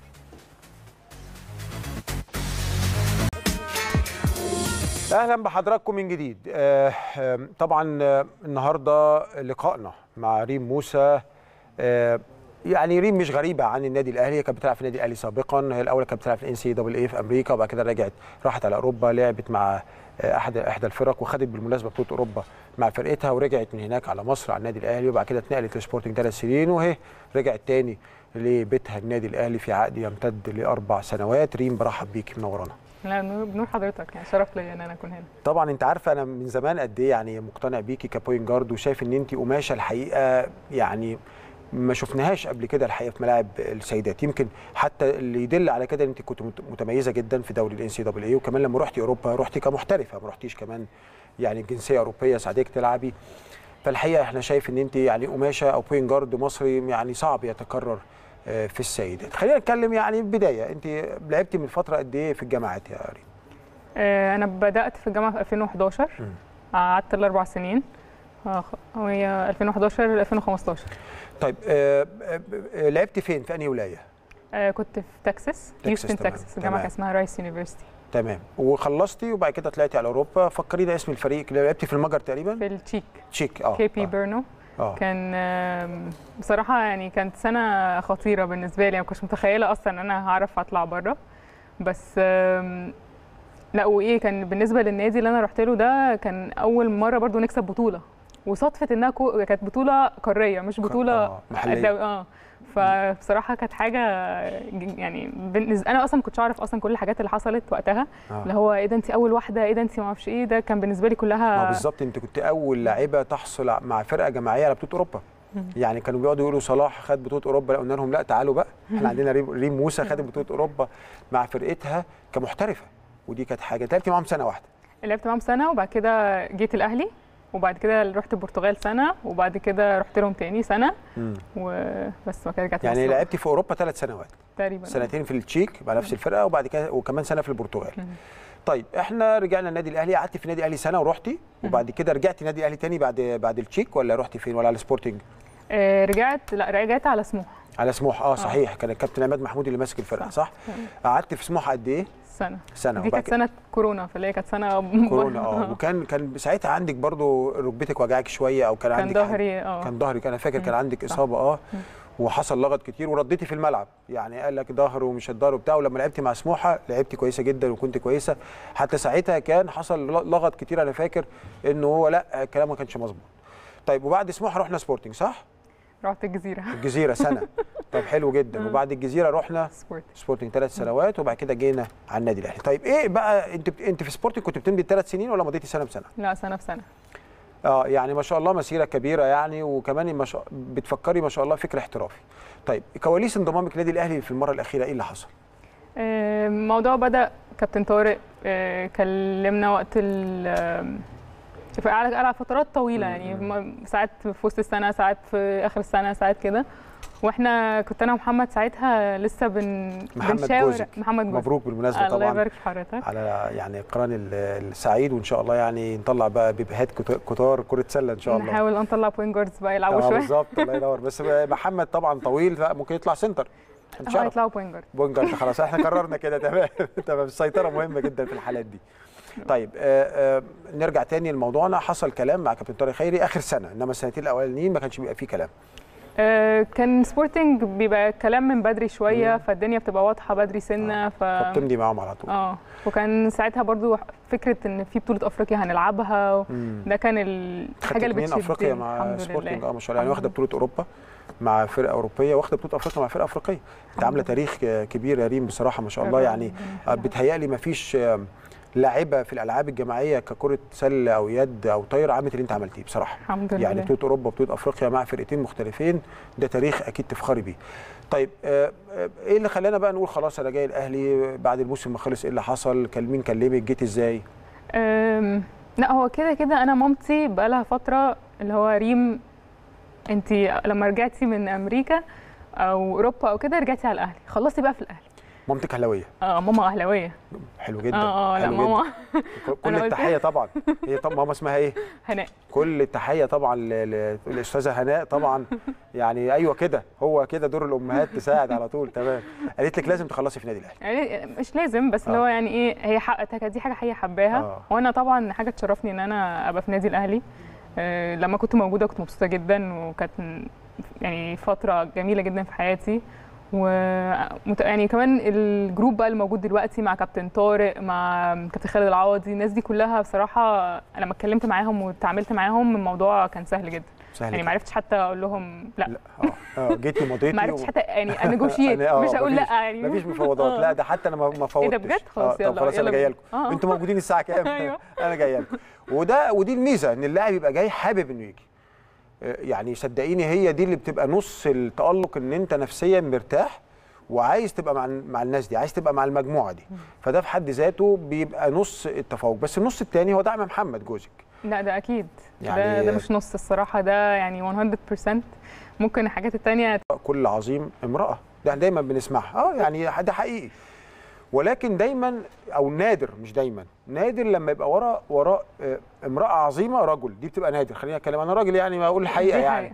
S1: اهلا بحضراتكم من جديد آه، آه، طبعا آه، النهارده لقائنا مع ريم موسى آه، يعني ريم مش غريبه عن النادي الاهلي هي كانت بتلعب في النادي الاهلي سابقا هي الاول كانت بتلعب في الان سي دبل اي في امريكا وبعد كده رجعت راحت على اوروبا لعبت مع آه، احد احدى الفرق وخدت بالمناسبه بطوله اوروبا مع فرقتها ورجعت من هناك على مصر على النادي الاهلي وبعد كده اتنقلت لسبورتنج ثلاث سنين وهي رجعت تاني لبيتها النادي الاهلي في عقد يمتد لاربع سنوات ريم برحب بيك منورانا
S2: لا نور بنور حضرتك يعني شرف ليا ان انا اكون هنا
S1: طبعا انت عارفه انا من زمان قد ايه يعني مقتنع بيكي كبوينت جارد وشايف ان انت قماشه الحقيقه يعني ما شفناهاش قبل كده الحقيقه في ملاعب السيدات يمكن حتى اللي يدل على كده ان انت كنت مت- متميزه جدا في دوري الان سي دبل اي وكمان لما رحتي اوروبا رحتي كمحترفه ما رحتيش كمان يعني جنسيه اوروبيه ساعدك تلعبي فالحقيقه احنا شايف ان انت يعني قماشه او بوينت جارد مصري يعني صعب يتكرر آه، في السيدات خلينا نتكلم يعني بدايه انت لعبتي من فتره قد ايه في الجامعات يا ريم
S2: آه، انا بدات في الجامعه في 2011
S1: مم.
S2: قعدت الاربع سنين آه، خ- وهي 2011 ل 2015
S1: طيب آه، آه، آه، لعبت فين في انهي ولايه
S2: آه، كنت في تكساس هيوستن
S1: تمام،
S2: تكساس
S1: تمام.
S2: الجامعه كان اسمها رايس يونيفرستي
S1: تمام وخلصتي وبعد كده طلعتي على اوروبا فكرينا اسم الفريق اللي لعبتي في المجر تقريبا
S2: في التشيك
S1: تشيك اه
S2: كي بي
S1: آه،
S2: بيرنو
S1: اه
S2: كان آم، بصراحه يعني كانت سنه خطيره بالنسبه لي ما كنتش متخيله اصلا ان انا هعرف اطلع بره بس آم، لا وايه كان بالنسبه للنادي اللي انا رحت له ده كان اول مره برضو نكسب بطوله وصدفه انها كو- كانت بطوله قاريه مش بطوله
S1: آه، محلية.
S2: دو- اه فبصراحه كانت حاجه ج- يعني بالنسبه انا اصلا ما كنتش اعرف اصلا كل الحاجات اللي حصلت وقتها
S1: آه.
S2: اللي هو ايه ده انت اول واحده ايه ده انت ما اعرفش ايه ده كان بالنسبه لي
S1: ما
S2: كلها
S1: بالظبط انت كنت اول لاعبه تحصل ع- مع فرقه جماعيه على بطوله اوروبا
S2: مم.
S1: يعني كانوا بيقعدوا يقولوا صلاح خد بطوله اوروبا لا قلنا لهم لا تعالوا بقى احنا عندنا ريم ريم موسى خدت بطوله اوروبا مع فرقتها كمحترفه ودي كانت حاجه انت لعبتي معاهم سنه واحده
S2: لعبت معاهم سنه وبعد كده جيت الاهلي وبعد كده رحت البرتغال سنه وبعد كده رحت لهم تاني سنه
S1: مم.
S2: وبس بعد كده رجعت
S1: يعني
S2: مصر
S1: لعبتي في اوروبا ثلاث سنوات
S2: تقريبا
S1: سنتين في التشيك مع نفس الفرقه وبعد كده وكمان سنه في البرتغال
S2: مم.
S1: طيب احنا رجعنا النادي الاهلي قعدتي في النادي الاهلي سنه ورحتي وبعد كده رجعتي النادي الاهلي تاني بعد بعد التشيك ولا رحتي فين ولا على سبورتنج
S2: آه، رجعت لا رجعت على سموحه
S1: على سموحه اه صحيح كان الكابتن عماد محمود اللي ماسك الفرقه صح قعدت في سموحه قد ايه
S2: سنه
S1: سنه
S2: دي
S1: وبعد
S2: كانت
S1: كده
S2: سنه كورونا فاللي هي كانت سنه
S1: كورونا اه وكان كان ساعتها عندك برضو ركبتك وجعك شويه او كان
S2: كان
S1: عندك حاجة-
S2: ظهري اه
S1: كان ظهرك انا فاكر كان
S2: مم.
S1: عندك
S2: صح.
S1: اصابه اه
S2: مم.
S1: وحصل لغط كتير ورديتي في الملعب يعني قال لك ظهر ومش الظهر وبتاع ولما لعبتي مع سموحه لعبتي كويسه جدا وكنت كويسه حتى ساعتها كان حصل لغط كتير انا فاكر انه هو لا الكلام ما كانش مظبوط طيب وبعد سموحه رحنا سبورتنج صح
S2: رحت الجزيره
S1: الجزيره سنه طب حلو جدا
S2: مم.
S1: وبعد الجزيره رحنا
S2: سبورت
S1: سبورتنج ثلاث سنوات وبعد كده جينا على النادي الاهلي طيب ايه بقى انت بت- انت في سبورتنج كنت بتمضي ثلاث سنين ولا مضيتي سنه بسنه
S2: لا سنه بسنه
S1: اه يعني ما شاء الله مسيره كبيره يعني وكمان ما شاء بتفكري ما شاء الله فكر احترافي طيب كواليس انضمامك للنادي الاهلي في المره الاخيره ايه اللي حصل
S2: آه، الموضوع بدا كابتن طارق آه، كلمنا وقت ال آم، في على على فترات طويله يعني
S1: مم.
S2: م- ساعات في وسط السنه ساعات في اخر السنه ساعات كده واحنا كنت انا ومحمد ساعتها لسه بن
S1: محمد
S2: بنشاور
S1: جوزك.
S2: محمد جوزك
S1: مبروك بالمناسبه
S2: الله
S1: طبعا
S2: يبارك في حضرتك
S1: على يعني قران ال- السعيد وان شاء الله يعني نطلع بقى بيبيهات كت- كتار كره سله ان شاء الله
S2: نحاول ان نطلع بوينت جاردز بقى يلعبوا
S1: آه
S2: شويه
S1: بالظبط الله ينور بس محمد طبعا طويل لا ممكن يطلع سنتر إحنا مش
S2: اه
S1: عارف.
S2: يطلعوا بوينت جارد
S1: بونجارد خلاص احنا قررنا كده تمام تمام السيطره مهمه جدا في الحالات دي طيب آه آه نرجع تاني لموضوعنا حصل كلام مع كابتن طارق خيري اخر سنه انما السنتين الاولانيين ما كانش بيبقى فيه كلام
S2: آه، كان سبورتنج بيبقى كلام من بدري شويه فالدنيا بتبقى واضحه بدري سنه ف
S1: فبتمضي معاهم على طول
S2: اه وكان ساعتها برضو فكره ان في بطوله افريقيا هنلعبها و...
S1: مم.
S2: ده كان الحاجه اللي
S1: اتنين
S2: بتشدني
S1: افريقيا مع
S2: الحمد
S1: سبورتنج
S2: لله
S1: اه ما شاء الله يعني واخده
S2: الحمد
S1: بطوله اوروبا مع فرقه اوروبيه واخده بطوله افريقيا مع فرقه افريقيه انت عامله
S2: لله.
S1: تاريخ ك- كبير يا ريم بصراحه ما شاء الله
S2: ربنا
S1: يعني
S2: يخليها.
S1: آه، بتهيألي ما فيش آه، لاعبه في الالعاب الجماعيه ككره سله او يد او طايره عملت اللي انت عملتيه بصراحه
S2: الحمد لله
S1: يعني بطوله اوروبا وبطوله افريقيا مع فرقتين مختلفين ده تاريخ اكيد تفخري بيه طيب آه، آه، ايه اللي خلانا بقى نقول خلاص انا جاي الاهلي بعد الموسم ما خلص ايه اللي حصل كان مين كلمك جيت ازاي
S2: أم، لا هو كده كده انا مامتي بقالها فتره اللي هو ريم انت لما رجعتي من امريكا او اوروبا او كده رجعتي على الاهلي خلصتي بقى في الاهلي
S1: مامتك اهلاويه
S2: اه ماما اهلاويه
S1: حلو جدا
S2: اه اه لا
S1: حلو جدا.
S2: ماما
S1: كل
S2: أنا قلت-
S1: التحيه طبعا هي طب ماما اسمها ايه
S2: هناء
S1: كل التحيه طبعا ل- ل- للاستاذه هناء طبعا يعني ايوه كده هو كده دور الامهات تساعد على طول تمام قالت لك لازم تخلصي في نادي الاهلي
S2: يعني مش لازم بس اللي
S1: آه.
S2: هو يعني ايه هي حق دي حاجه هي حباها
S1: آه.
S2: وانا طبعا حاجه تشرفني ان انا ابقى في نادي الاهلي آه، لما كنت موجوده كنت مبسوطه جدا وكانت م- يعني فتره جميله جدا في حياتي و مت- يعني كمان الجروب بقى الموجود دلوقتي مع كابتن طارق مع كابتن خالد العوضي الناس دي كلها بصراحه لما اتكلمت معاهم واتعاملت معاهم الموضوع كان سهل جدا
S1: سهل
S2: يعني
S1: كده.
S2: ما عرفتش حتى اقول لهم لا
S1: لا اه اه جيتي مضيتي
S2: ما عرفتش
S1: و-
S2: حتى يعني انيجوشيت
S1: أنا- آه،
S2: مش هقول لا
S1: مفيش-
S2: يعني
S1: مفيش مفاوضات
S2: آه.
S1: لا ده حتى انا ما ما فوتش
S2: ايه ده بجد خلاص
S1: طب
S2: يلا
S1: خلاص انا
S2: يلا
S1: جايه
S2: بينا.
S1: لكم
S2: آه.
S1: انتوا موجودين الساعه كام
S2: أيوه.
S1: انا جايه لكم وده ودي الميزه ان اللاعب يبقى جاي حابب انه يجي آه، يعني صدقيني هي دي اللي بتبقى نص التالق ان انت نفسيا مرتاح وعايز تبقى مع مع الناس دي عايز تبقى مع المجموعه دي فده في حد ذاته بيبقى نص التفوق بس النص الثاني هو دعم محمد جوزك
S2: لا ده اكيد
S1: يعني-
S2: ده, ده مش نص الصراحه ده يعني 100% ممكن الحاجات التانية
S1: كل عظيم امرأة ده دايما بنسمعها اه يعني ده حقيقي ولكن دايما او نادر مش دايما نادر لما يبقى وراء وراء آه، امرأة عظيمة رجل دي بتبقى نادر خليني اتكلم انا راجل يعني ما اقول الحقيقة
S2: دي
S1: يعني
S2: حقيقة.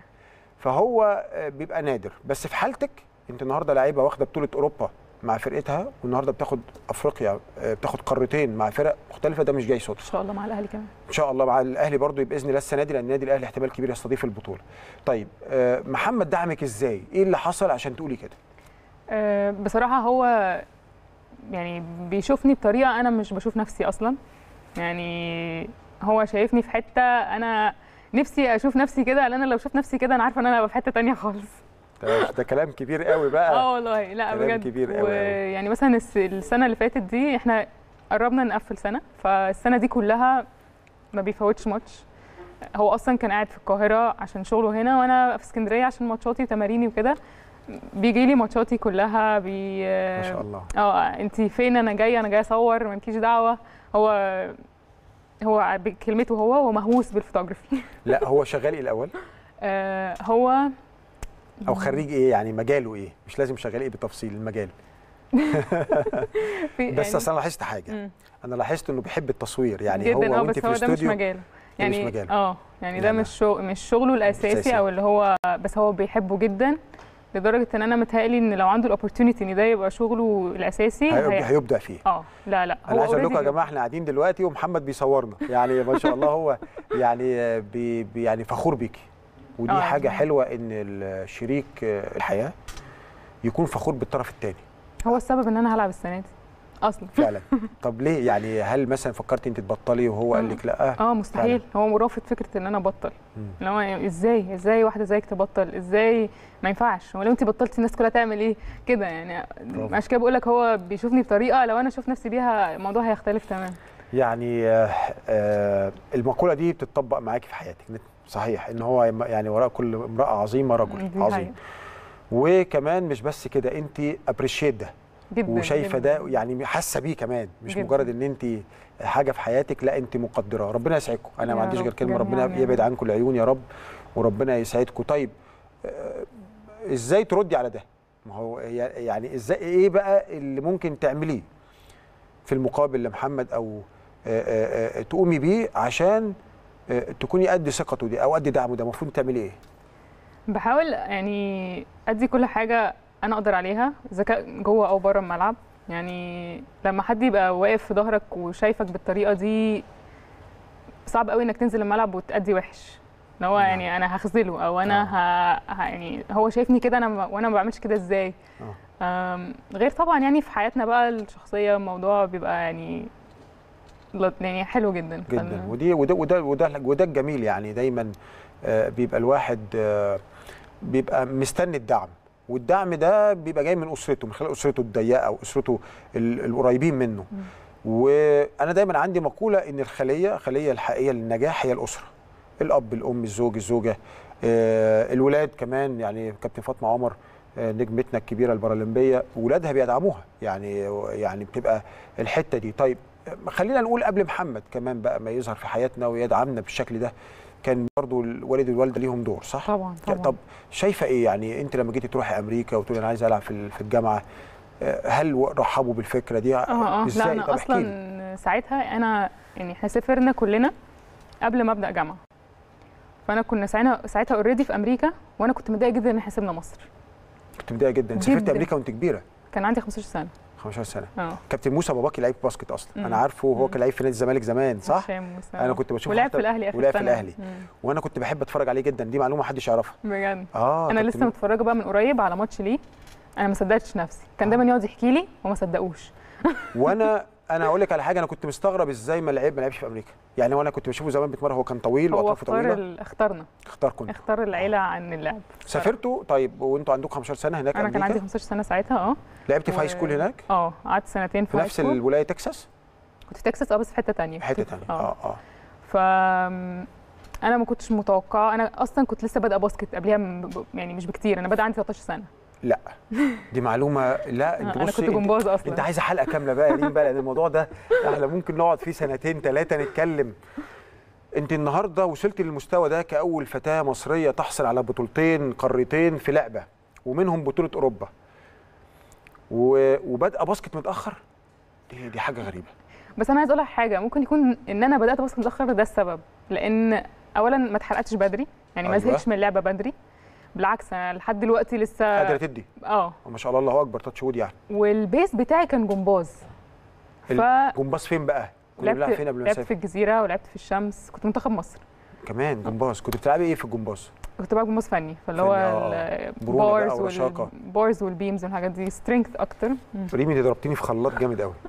S1: فهو آه، بيبقى نادر بس في حالتك انت النهارده لعيبه واخده بطولة اوروبا مع فرقتها والنهارده بتاخد افريقيا آه، بتاخد قارتين مع فرق مختلفه ده مش جاي صدفه
S2: ان شاء الله مع الاهلي كمان
S1: ان شاء الله مع الاهلي برضو باذن الله السنه دي لان النادي الاهلي احتمال كبير يستضيف البطوله. طيب آه، محمد دعمك ازاي؟ ايه اللي حصل عشان تقولي كده؟
S2: أه بصراحه هو يعني بيشوفني بطريقه انا مش بشوف نفسي اصلا يعني هو شايفني في حته انا نفسي اشوف نفسي كده لان انا لو شفت نفسي كده انا عارفه ان انا هبقى في حته تانية خالص
S1: ده, ده كلام كبير قوي بقى
S2: اه والله لا
S1: كلام
S2: بجد
S1: كبير قوي قوي.
S2: ويعني مثلا الس- السنه اللي فاتت دي احنا قربنا نقفل سنه فالسنه دي كلها ما بيفوتش ماتش هو اصلا كان قاعد في القاهره عشان شغله هنا وانا في اسكندريه عشان ماتشاتي وتماريني وكده بيجي لي ماتشاتي كلها بي
S1: ما شاء الله
S2: اه انت فين انا جايه انا جايه اصور مالكيش دعوه هو هو بكلمته هو هو مهووس بالفوتوغرافي
S1: لا هو شغال ايه الاول؟
S2: آه هو
S1: او خريج ايه يعني مجاله ايه؟ مش لازم شغال ايه بالتفصيل المجال
S2: في
S1: بس
S2: يعني-
S1: اصل انا لاحظت حاجه
S2: مم.
S1: انا لاحظت انه بيحب التصوير يعني
S2: جدا
S1: هو
S2: اه
S1: وانت
S2: بس
S1: في
S2: هو ده مش
S1: الاستوديو
S2: مجاله
S1: ده مش
S2: يعني
S1: مجاله.
S2: اه يعني ده
S1: لا، لا.
S2: مش شغل مش شغله الاساسي
S1: أساسي.
S2: او اللي هو بس هو بيحبه جدا لدرجه ان انا متهيألي ان لو عنده الاوبورتونيتي ان ده يبقى شغله الاساسي
S1: هيب-
S2: هي-
S1: هيبدع فيه
S2: اه لا لا
S1: انا عايز اقول لكم يا
S2: already
S1: جماعه احنا قاعدين دلوقتي ومحمد بيصورنا يعني ما شاء الله هو يعني بي بي يعني فخور بيكي ودي
S2: آه.
S1: حاجه حلوه ان الشريك الحياه يكون فخور بالطرف الثاني
S2: هو السبب ان انا هلعب السنه دي اصلا
S1: فعلا طب ليه يعني هل مثلا فكرتي انت تبطلي وهو قال لك لا
S2: اه مستحيل هو رافض فكره ان انا ابطل
S1: مم.
S2: اللي هو ازاي ازاي واحده زيك تبطل ازاي ما ينفعش ولو انت بطلتي الناس كلها تعمل ايه كده يعني
S1: برافو.
S2: عشان كده بقول لك هو بيشوفني بطريقه لو انا اشوف نفسي بيها الموضوع هيختلف تماما
S1: يعني آه، آه، المقوله دي بتطبق معاكي في حياتك صحيح ان هو يعني وراء كل امراه عظيمه رجل
S2: دي
S1: عظيم
S2: حقيقة.
S1: وكمان مش بس كده انت ابريشيت ده
S2: جدا
S1: وشايفه
S2: جداً.
S1: ده يعني حاسه بيه كمان مش
S2: جداً.
S1: مجرد ان انت حاجه في حياتك لا انت مقدراه ربنا يسعدكم انا ما
S2: يا
S1: عنديش غير
S2: رب
S1: كلمه ربنا
S2: جميعاً.
S1: يبعد عنكم العيون يا رب وربنا يسعدكم طيب آه، ازاي تردي على ده ما هو هي- يعني ازاي ايه بقى اللي ممكن تعمليه في المقابل لمحمد او آه، آه، آه، تقومي بيه عشان آه، تكوني قد ثقته دي او قد دعمه ده المفروض تعملي ايه
S2: بحاول يعني ادي كل حاجه انا اقدر عليها اذا كان جوه او بره الملعب يعني لما حد يبقى واقف في ظهرك وشايفك بالطريقه دي صعب قوي انك تنزل الملعب وتأدي وحش ان هو
S1: نعم.
S2: يعني انا هخذله او انا ه... ه... يعني هو شايفني كده انا ما- وانا ما بعملش كده ازاي أم، غير طبعا يعني في حياتنا بقى الشخصيه الموضوع بيبقى يعني لط- يعني حلو جدا
S1: جدا
S2: فال-
S1: ودي وده وده وده, وده الجميل يعني دايما آه، بيبقى الواحد آه، بيبقى مستني الدعم والدعم ده بيبقى جاي من اسرته من خلال اسرته الضيقه او اسرته ال- القريبين منه وانا دايما عندي مقوله ان الخليه خليه الحقيقيه للنجاح هي الاسره الاب الام الزوج الزوجه آه، الولاد كمان يعني كابتن فاطمه عمر آه، نجمتنا الكبيره البارالمبيه ولادها بيدعموها يعني يعني بتبقى الحته دي طيب آه، خلينا نقول قبل محمد كمان بقى ما يظهر في حياتنا ويدعمنا بالشكل ده كان برضو الوالد والوالده ليهم دور صح
S2: طبعا طبعا
S1: طب شايفه ايه يعني انت لما جيتي تروحي امريكا وتقولي انا عايزه العب في ال- في الجامعه آه، هل رحبوا بالفكره دي
S2: اه اه لا
S1: ازاي
S2: انا
S1: طب احكي لي.
S2: اصلا ساعتها انا يعني احنا سافرنا كلنا قبل ما ابدا جامعه فانا كنا ساعتها ساعتها اوريدي في امريكا وانا كنت متضايقه جدا ان احنا سيبنا مصر
S1: كنت متضايقه جدا سافرت
S2: جداً.
S1: امريكا وانت كبيره
S2: كان عندي 15 سنه
S1: 15 سنه
S2: اه
S1: كابتن موسى باباكي لعيب باسكت اصلا
S2: مم.
S1: انا عارفه هو
S2: مم.
S1: كان لعيب في نادي الزمالك زمان صح
S2: هشام موسى.
S1: انا كنت بشوفه
S2: ولعب
S1: حتى-
S2: في الاهلي اخر
S1: ولعب في
S2: سنة.
S1: الأهلي.
S2: مم.
S1: وانا كنت بحب اتفرج عليه جدا دي معلومه محدش يعرفها
S2: بجد
S1: اه
S2: انا
S1: كابتن
S2: لسه متفرجه بقى من قريب على ماتش ليه انا ما صدقتش نفسي كان دايما يقعد يحكي لي وما صدقوش
S1: وانا انا هقول لك على حاجه انا كنت مستغرب ازاي ما لعب ما لعبش في امريكا يعني وانا كنت بشوفه زمان بيتمرن هو كان طويل
S2: هو
S1: واطرافه
S2: اختار
S1: طويله
S2: ال... اختارنا
S1: اختار كنت
S2: اختار العيله عن اللعب
S1: سافرتوا طيب وانتوا عندكم 15 سنه هناك
S2: انا كان
S1: امريكا
S2: عندي 15 سنه ساعتها اه
S1: لعبت في
S2: و-
S1: هاي سكول هناك
S2: اه قعدت سنتين في,
S1: في
S2: هاي
S1: نفس
S2: سكول.
S1: الولايه تكساس
S2: كنت في تكساس اه بس في حته تانية
S1: في حته
S2: كنت-
S1: ثانيه
S2: اه
S1: اه اه
S2: ف انا ما كنتش متوقعه انا اصلا كنت لسه بادئه باسكت قبلها م- ب- يعني مش بكتير انا بادئه عندي 13 سنه
S1: لا دي معلومه لا انت
S2: انا
S1: بصي
S2: كنت
S1: انت-
S2: جمباز اصلا
S1: انت عايزه حلقه كامله بقى يا ريم بقى لان الموضوع ده احنا ممكن نقعد فيه سنتين ثلاثه نتكلم انت النهارده وصلت للمستوى ده كاول فتاه مصريه تحصل على بطولتين قارتين في لعبه ومنهم بطوله اوروبا و... وبادئه باسكت متاخر دي دي حاجه غريبه
S2: بس انا عايز اقول لك حاجه ممكن يكون ان انا بدات باسكت متاخر ده السبب لان اولا ما اتحرقتش بدري يعني ما
S1: أيوة.
S2: زهقتش من اللعبه بدري بالعكس انا لحد دلوقتي لسه
S1: قادره تدي
S2: اه
S1: ما شاء الله الله اكبر تاتش وود يعني
S2: والبيس بتاعي كان جمباز ف
S1: جمباز فين بقى؟ كنا بنلعب
S2: لعبت
S1: فين قبل ما
S2: لعبت في
S1: نسافر؟
S2: الجزيره ولعبت في الشمس كنت منتخب مصر
S1: كمان جمباز كنت بتلعبي ايه في الجمباز؟
S2: كنت بلعب جمباز فني فاللي هو
S1: فني، آه. مرونة بقى
S2: البارز
S1: ورشاقة.
S2: والبارز والبيمز والحاجات دي سترينث اكتر مم.
S1: ريمي انت ضربتني في خلاط جامد قوي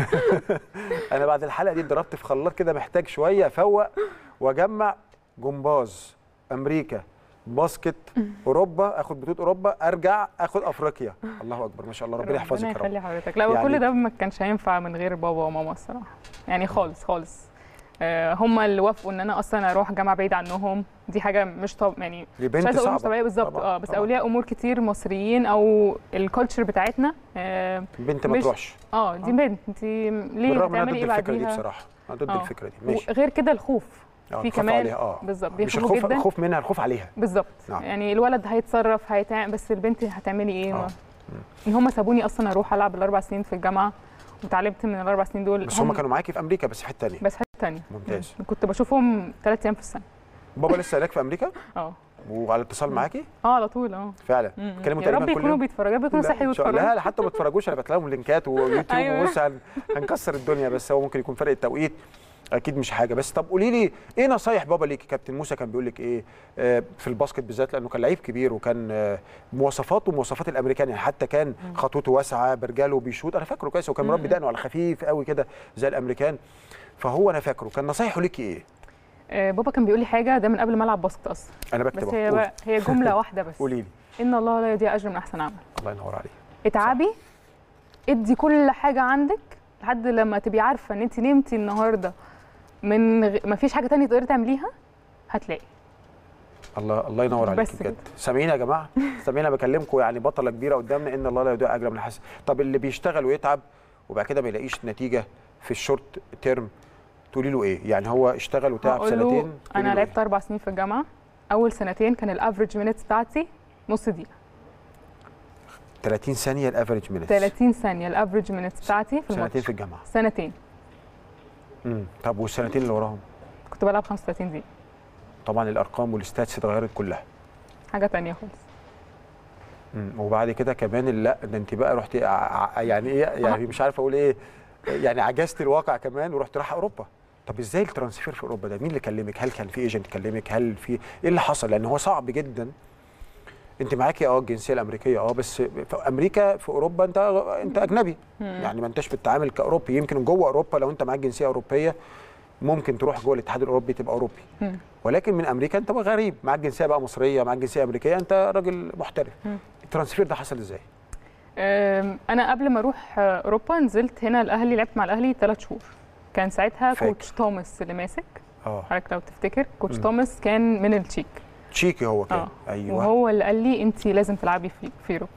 S1: انا بعد الحلقه دي اتضربت في خلاط كده محتاج شويه افوق واجمع جمباز امريكا باسكت اوروبا اخد بطوله اوروبا ارجع اخد افريقيا الله اكبر ما شاء الله ربنا يحفظك يا رب
S2: يخلي حضرتك لا
S1: يعني-
S2: كل ده ما كانش هينفع من غير بابا وماما الصراحه يعني خالص خالص آه، هم اللي وافقوا ان انا اصلا اروح جامعه بعيد عنهم دي حاجه مش طب يعني
S1: دي
S2: مش
S1: بنت
S2: عايزه اقول مش
S1: صعبه
S2: طبيعيه بالظبط
S1: طبعاً،
S2: اه بس
S1: طبعاً.
S2: اولياء امور كتير مصريين او الكالتشر بتاعتنا اه
S1: بنت ما
S2: مش-
S1: تروحش
S2: آه، دي
S1: آه.
S2: بنت انت ليه
S1: بالرغم ان انا
S2: هتعملي
S1: ضد
S2: ايه
S1: الفكره دي
S2: بعديها
S1: بصراحه انا ضد
S2: آه.
S1: الفكره دي ماشي
S2: وغير كده الخوف
S1: آه،
S2: في
S1: بخاف
S2: كمان
S1: عليها اه
S2: بالظبط
S1: مش
S2: بيخافوا
S1: الخوف
S2: جدا
S1: الخوف منها الخوف عليها
S2: بالظبط
S1: نعم.
S2: يعني الولد هيتصرف هيتعمل بس البنت هتعملي ايه
S1: آه.
S2: ما- ان هم سابوني اصلا اروح العب الاربع سنين في الجامعه وتعلمت من الاربع سنين دول
S1: بس هم كانوا معاكي في امريكا بس في حته ثانيه
S2: بس حته تانية
S1: ممتاز
S2: كنت بشوفهم ثلاث ايام في السنه
S1: بابا لسه هناك في امريكا
S2: اه
S1: وعلى اتصال معاكي
S2: اه على طول اه
S1: فعلا
S2: مم.
S1: بيتكلموا
S2: يا رب
S1: تقريبا كل
S2: يكونوا
S1: يوم
S2: بيتفرجوا يا رب يكونوا
S1: لا،
S2: صحي
S1: إن شاء الله.
S2: ويتفرجوا
S1: لا حتى ما اتفرجوش انا بتلاقيهم لينكات ويوتيوب
S2: أيوة.
S1: وبص هن... هنكسر الدنيا بس هو ممكن يكون فرق التوقيت اكيد مش حاجه بس طب قولي لي ايه نصايح بابا ليكي كابتن موسى كان بيقول لك ايه آه، في الباسكت بالذات لانه كان لعيب كبير وكان آه، مواصفاته مواصفات الامريكان يعني حتى كان خطوته واسعه برجاله بيشوط انا فاكره كويس وكان مربي
S2: مم.
S1: دقنه على خفيف قوي كده زي الامريكان فهو انا فاكره كان نصايحه ليكي ايه
S2: آه بابا كان بيقول لي حاجه ده من قبل ما العب باسكت اصلا
S1: انا بكتب
S2: بس
S1: أهو.
S2: هي
S1: قولي.
S2: بقى هي جمله واحده بس
S1: قولي لي
S2: ان الله لا يضيع اجر من احسن عمل
S1: الله ينور عليك
S2: اتعبي ادي كل حاجه عندك لحد لما تبقي عارفه ان انت نمتي النهارده من غ... ما فيش حاجه تانية تقدري تعمليها هتلاقي
S1: الله الله ينور عليك
S2: بس
S1: بجد
S2: كده.
S1: سامعين يا جماعه سامعين انا بكلمكم يعني بطله كبيره قدامنا ان الله لا يضيع اجر من حسن طب اللي بيشتغل ويتعب وبعد كده ما يلاقيش نتيجه في الشورت تيرم تقولي له ايه يعني هو اشتغل وتعب
S2: هقول له
S1: سنتين تقولي
S2: انا
S1: له
S2: لعبت
S1: إيه؟
S2: اربع سنين في الجامعه اول سنتين كان الافريج مينتس بتاعتي نص دقيقه
S1: 30 ثانيه الافريج مينتس
S2: 30 ثانيه الافريج مينتس بتاعتي في
S1: سنتين
S2: الماتش
S1: في الجامعه
S2: سنتين
S1: امم طب والسنتين اللي وراهم
S2: كنت بلعب 35 دقيقه
S1: طبعا الارقام والستاتس اتغيرت كلها
S2: حاجه تانية خالص
S1: مم. وبعد كده كمان لا ده انت بقى رحتي ع- ع- يعني ايه يعني مش عارف اقول ايه يعني عجزت الواقع كمان ورحت رايحه اوروبا طب ازاي الترانسفير في اوروبا ده مين اللي كلمك هل كان في ايجنت كلمك هل في ايه اللي حصل لان هو صعب جدا انت معاكي اه الجنسيه الامريكيه اه بس في امريكا في اوروبا انت انت اجنبي يعني ما انتش بتتعامل كاوروبي يمكن جوه اوروبا لو انت معاك جنسيه اوروبيه ممكن تروح جوه الاتحاد الاوروبي تبقى اوروبي
S2: مم.
S1: ولكن من امريكا انت بقى غريب معاك جنسيه بقى مصريه معاك جنسيه امريكيه انت راجل محترف
S2: مم.
S1: الترانسفير ده حصل ازاي
S2: أم، انا قبل ما اروح آه، اوروبا نزلت هنا الاهلي لعبت مع الاهلي ثلاث شهور كان ساعتها
S1: فاكر.
S2: كوتش توماس اللي ماسك
S1: اه
S2: حضرتك لو تفتكر كوتش
S1: مم.
S2: توماس كان من التشيك
S1: تشيكي هو كان
S2: اه
S1: ايوه
S2: وهو اللي قال لي انت لازم تلعبي في في اوروبا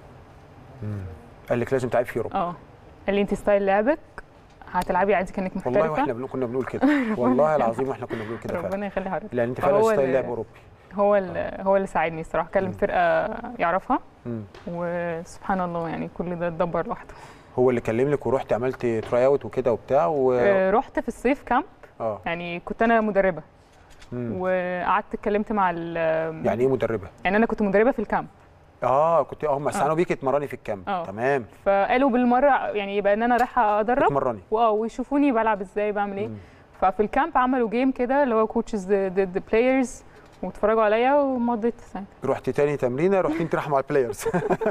S1: مم. قال لك لازم تلعب في اوروبا
S2: اه قال لي انت ستايل لعبك هتلعبي عادي كانك محترفه
S1: والله واحنا بنقول كنا بنقول كده والله العظيم واحنا كنا بنقول كده فعلا
S2: ربنا يخلي حضرتك
S1: لان انت فعلا
S2: فهو
S1: ستايل
S2: اللي-
S1: لعب اوروبي
S2: هو اللي هو اللي ساعدني الصراحه كلم
S1: مم.
S2: فرقه يعرفها
S1: مم.
S2: وسبحان الله يعني كل ده اتدبر لوحده
S1: هو اللي كلم لك ورحت عملت تراي اوت وكده وبتاع و
S2: آه، رحت في الصيف كامب
S1: اه
S2: يعني كنت انا مدربه
S1: مم.
S2: وقعدت اتكلمت مع ال
S1: يعني ايه مدربه
S2: يعني انا كنت مدربه في الكامب
S1: اه كنت اه هم استعنوا بيكي تمرني في الكامب
S2: آه.
S1: تمام
S2: فقالوا بالمره يعني يبقى ان انا رايحه ادرب
S1: تمرني
S2: واو ويشوفوني بلعب ازاي بعمل ايه
S1: مم.
S2: ففي الكامب عملوا جيم كده اللي هو كوتشز ضد بلايرز واتفرجوا عليا ومضيت سنه
S1: رحت تاني تمرينه رحت انت رايحه مع البلايرز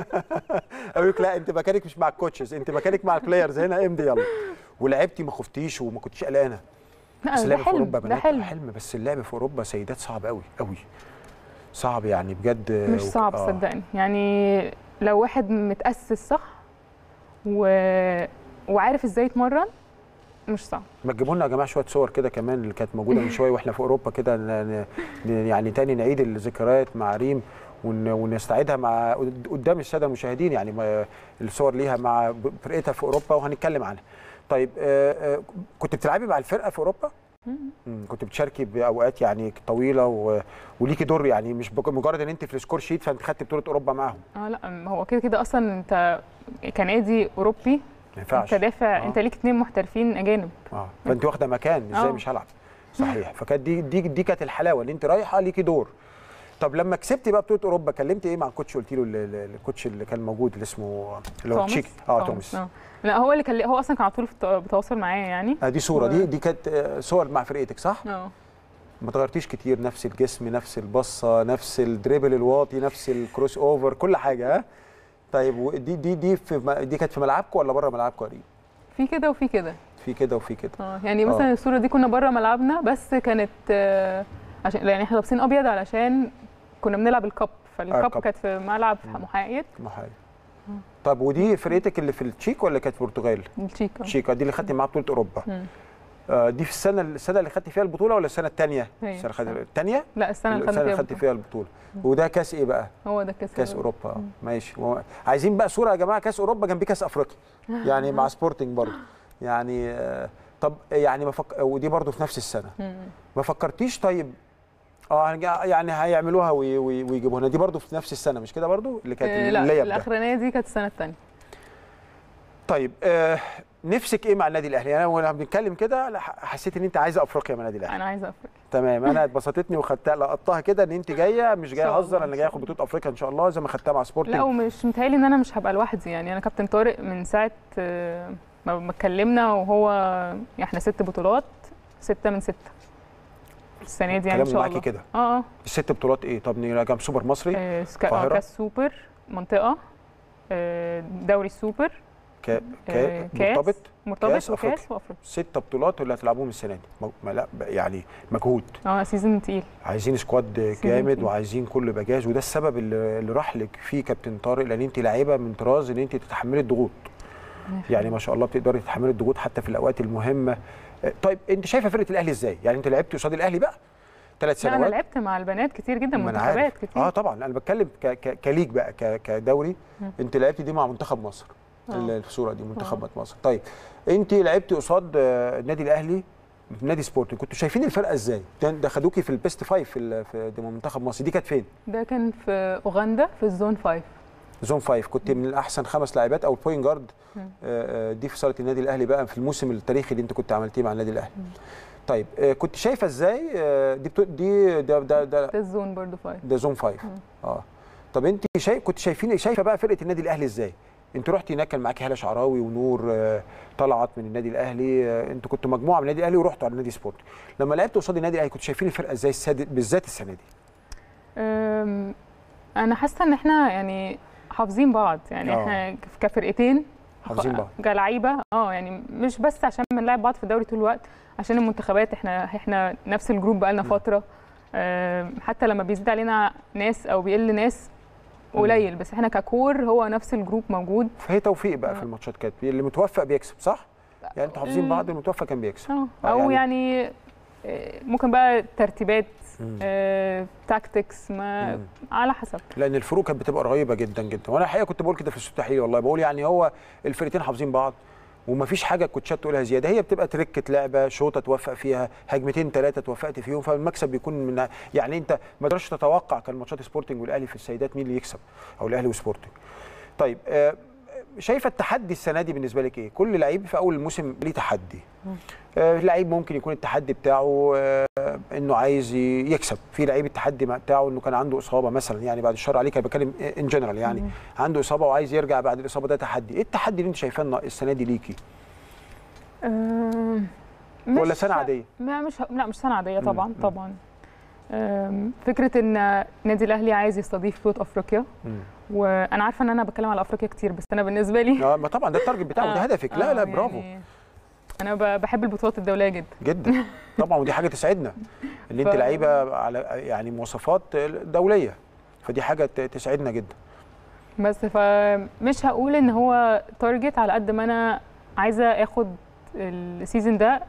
S1: قالوا لك لا انت مكانك مش مع الكوتشز انت مكانك مع البلايرز هنا امضي يلا ولعبتي ما خفتيش وما كنتيش قلقانه
S2: لا
S1: بس
S2: ده
S1: اللعب في
S2: حلم
S1: اوروبا
S2: ده
S1: بنات
S2: حلم
S1: حلم بس اللعب في اوروبا سيدات صعب قوي قوي صعب يعني بجد
S2: مش
S1: وك-
S2: صعب
S1: آه.
S2: صدقني يعني لو واحد متأسس صح و... وعارف ازاي يتمرن مش صعب
S1: ما تجيبوا لنا يا جماعه شويه صور كده كمان اللي كانت موجوده من شويه واحنا في اوروبا كده ن- ن- يعني تاني نعيد الذكريات مع ريم ون- ونستعيدها مع قدام الساده المشاهدين يعني ما- الصور ليها مع فرقتها في اوروبا وهنتكلم عنها. طيب آه، آه، كنت بتلعبي مع الفرقه في اوروبا؟ مم، كنت بتشاركي باوقات يعني طويله و... وليكي دور يعني مش بك- مجرد ان انت في السكور شيت فانت خدت بطوله اوروبا معاهم
S2: اه لا ما هو كده كده اصلا انت كنادي اوروبي
S1: ما ينفعش
S2: انت دافع
S1: آه.
S2: انت ليك اتنين محترفين اجانب
S1: اه فانت واخده مكان ازاي
S2: آه.
S1: مش هلعب صحيح فكانت دي دي دي كانت الحلاوه ان انت رايحه ليكي دور طب لما كسبتي بقى بطوله اوروبا كلمت ايه مع الكوتش قلت له ال- ال- الكوتش اللي كان موجود اللي اسمه اللي هو
S2: توماس
S1: تشيك اه توماس
S2: آه. لا هو اللي كان هو اصلا كان على طول في الت- بتواصل معايا يعني
S1: آه دي صوره دي دي كانت آه، صور مع فرقتك صح؟
S2: اه
S1: ما تغيرتيش كتير نفس الجسم نفس البصه نفس الدريبل الواطي نفس الكروس اوفر كل حاجه ها طيب ودي دي دي في م- دي كانت في ملعبكم ولا بره ملعبكم يا ريم؟
S2: في كده وفي كده
S1: في كده وفي كده
S2: اه يعني مثلا الصوره دي كنا بره ملعبنا بس كانت آه، عشان يعني احنا لابسين ابيض علشان كنا بنلعب الكاب فالكاب
S1: الكاب.
S2: كانت في ملعب
S1: مم.
S2: محايد
S1: محايد طب ودي فرقتك اللي في التشيك ولا كانت في البرتغال؟
S2: التشيكا
S1: تشيك دي اللي خدتي معاها بطوله اوروبا
S2: مم.
S1: آه، دي في السنه السنه اللي خدتي فيها البطوله ولا السنه الثانيه
S2: هي
S1: السنه خدت
S2: السنة.
S1: الثانيه
S2: لا السنه اللي
S1: السنه اللي
S2: خدنا
S1: خدتي
S2: فيها
S1: فيها البطوله وده كاس ايه بقى
S2: هو ده كاس
S1: كاس اوروبا آه، ماشي و- عايزين بقى صوره يا جماعه كاس اوروبا جنبيه كاس افريقيا يعني مع سبورتنج برضه يعني آه، طب يعني ما فك... ودي برضه في نفس السنه
S2: مم.
S1: ما فكرتيش طيب اه هنجا- يعني هيعملوها وي- وي- ويجيبوها دي برضه في نفس السنه مش كده برضه اللي كانت
S2: آه، لا
S1: الليب ده
S2: الاخرانيه دي كانت السنه الثانيه
S1: طيب آه نفسك ايه مع النادي الاهلي انا وانا بنتكلم كده لا، ح- حسيت ان انت عايزه افريقيا من النادي الاهلي
S2: انا عايزه افريقيا
S1: تمام انا اتبسطتني وخدتها لقطتها كده ان انت جايه مش جايه
S2: إن شاء
S1: اهزر
S2: الله،
S1: انا
S2: إن
S1: جايه
S2: شاء
S1: اخد بطوله افريقيا ان شاء الله زي ما خدتها مع سبورتنج
S2: لا ومش متهيألي ان انا مش هبقى لوحدي يعني انا كابتن طارق من ساعه آه، ما ما اتكلمنا وهو احنا ست بطولات سته من سته السنه دي يعني ان
S1: كلام
S2: شاء
S1: معاكي
S2: الله
S1: كده
S2: اه اه
S1: الست بطولات ايه طب نراجع سوبر مصري
S2: آه، سكا- آه،
S1: القاهرة؟
S2: كاس سوبر منطقه آه، دوري السوبر
S1: ك...
S2: آه،
S1: ك...
S2: كاس
S1: مرتبط
S2: مرتبط
S1: كاس أفريقيا.
S2: وكاس وافريقيا
S1: ست بطولات اللي هتلعبوهم السنه دي م- ما لا ب- يعني مجهود
S2: اه سيزون تقيل
S1: عايزين سكواد
S2: سيزون
S1: جامد
S2: تقيل.
S1: وعايزين كله يبقى جاهز وده السبب اللي, اللي راح لك فيه كابتن طارق لان انت لعيبه من طراز ان انت تتحملي الضغوط يعني ما شاء الله بتقدري تتحملي الضغوط حتى في الاوقات المهمه آه، طيب انت شايفه فرقه الاهلي ازاي يعني انت لعبتي قصاد الاهلي بقى ثلاث
S2: لا انا
S1: سنوات
S2: لعبت مع البنات كتير جدا
S1: ما أنا
S2: منتخبات
S1: عارف.
S2: كتير
S1: اه طبعا انا بتكلم ك... ك... كليك بقى ك... كدوري
S2: مم.
S1: انت لعبتي دي مع منتخب مصر
S2: آه.
S1: ال- الصوره دي منتخب مصر طيب انت لعبتي قصاد آه، النادي الاهلي في نادي سبورتنج كنتوا شايفين الفرقه ازاي ده ده خدوكي في البيست فايف في, ال- في دي منتخب مصر دي كانت فين
S2: ده كان في اوغندا في الزون 5
S1: زون فايف كنت من احسن خمس لاعبات او البوينت جارد
S2: مم.
S1: آه، آه، دي في صاله النادي الاهلي بقى في الموسم التاريخي اللي انت كنت عملتيه مع النادي الاهلي
S2: مم.
S1: طيب آه، كنت شايفه ازاي آه، دي بتو... دي ده ده ده
S2: ده الزون برضو 5
S1: ده زون فايف
S2: مم.
S1: اه طب انت شايف كنت شايفين شايفه بقى فرقه النادي الاهلي ازاي انت رحتي هناك كان معاكي هاله شعراوي ونور آه، طلعت من النادي الاهلي آه، انتوا كنتوا مجموعه من النادي الاهلي ورحتوا على النادي سبورت لما لعبتوا قصاد النادي الاهلي كنتوا شايفين الفرقه ازاي السادس بالذات السنه دي
S2: أم، انا حاسه ان احنا يعني حافظين بعض يعني
S1: آه.
S2: احنا كفرقتين
S1: حافظين بعض.
S2: كلعيبه اه يعني مش بس عشان بنلعب بعض في الدوري طول الوقت عشان المنتخبات احنا احنا نفس الجروب بقالنا فتره أم، حتى لما بيزيد علينا ناس او بيقل ناس قليل بس احنا ككور هو نفس الجروب موجود
S1: فهي توفيق بقى في
S2: آه.
S1: الماتشات كانت اللي متوفق بيكسب صح يعني انتوا حافظين
S2: ال-
S1: بعض المتوفق كان بيكسب
S2: اه
S1: آه،
S2: او
S1: يعني-
S2: يعني آه، ممكن بقى ترتيبات
S1: مم.
S2: تاكتكس ما
S1: مم.
S2: على حسب
S1: لان الفروق كانت بتبقى رهيبه جدا جدا وانا الحقيقه كنت بقول كده في الاستوديو التحليلي والله بقول يعني هو الفرقتين حافظين بعض ومفيش حاجه الكوتشات تقولها زياده هي بتبقى تركه لعبه شوطه توفق فيها هجمتين ثلاثه توفقت فيهم فالمكسب بيكون من يعني انت ما تقدرش تتوقع كان ماتشات سبورتنج والاهلي في السيدات مين اللي يكسب او الاهلي وسبورتنج طيب آه، شايفه التحدي السنه دي بالنسبه لك ايه كل لعيب في اول الموسم ليه تحدي آه، لعيب ممكن يكون التحدي بتاعه آه، انه عايز ي- يكسب في لعيب التحدي مع- بتاعه انه كان عنده اصابه مثلا يعني بعد الشر عليك انا بتكلم ان جنرال يعني عنده اصابه وعايز يرجع بعد الاصابه ده تحدي ايه التحدي اللي انت شايفاه النا- السنه دي ليكي
S2: آم،
S1: ولا
S2: مش-
S1: سنه عاديه
S2: لا مش لا مش سنه عاديه طبعا
S1: مم.
S2: طبعا آم، فكره ان نادي الاهلي عايز يستضيف بطوله افريقيا
S1: مم.
S2: وانا عارفه ان انا بتكلم على افريقيا كتير بس انا بالنسبه لي
S1: اه ما طبعا ده التارجت بتاعه ده
S2: آه،
S1: هدفك لا
S2: آه،
S1: لا برافو
S2: يعني انا ب- بحب البطولات الدوليه جدا
S1: جدا طبعا ودي حاجه تسعدنا ان انت
S2: ف-
S1: لعيبه على يعني مواصفات دوليه فدي حاجه ت- تسعدنا جدا
S2: بس فمش هقول ان هو تارجت على قد ما انا عايزه اخد السيزون ده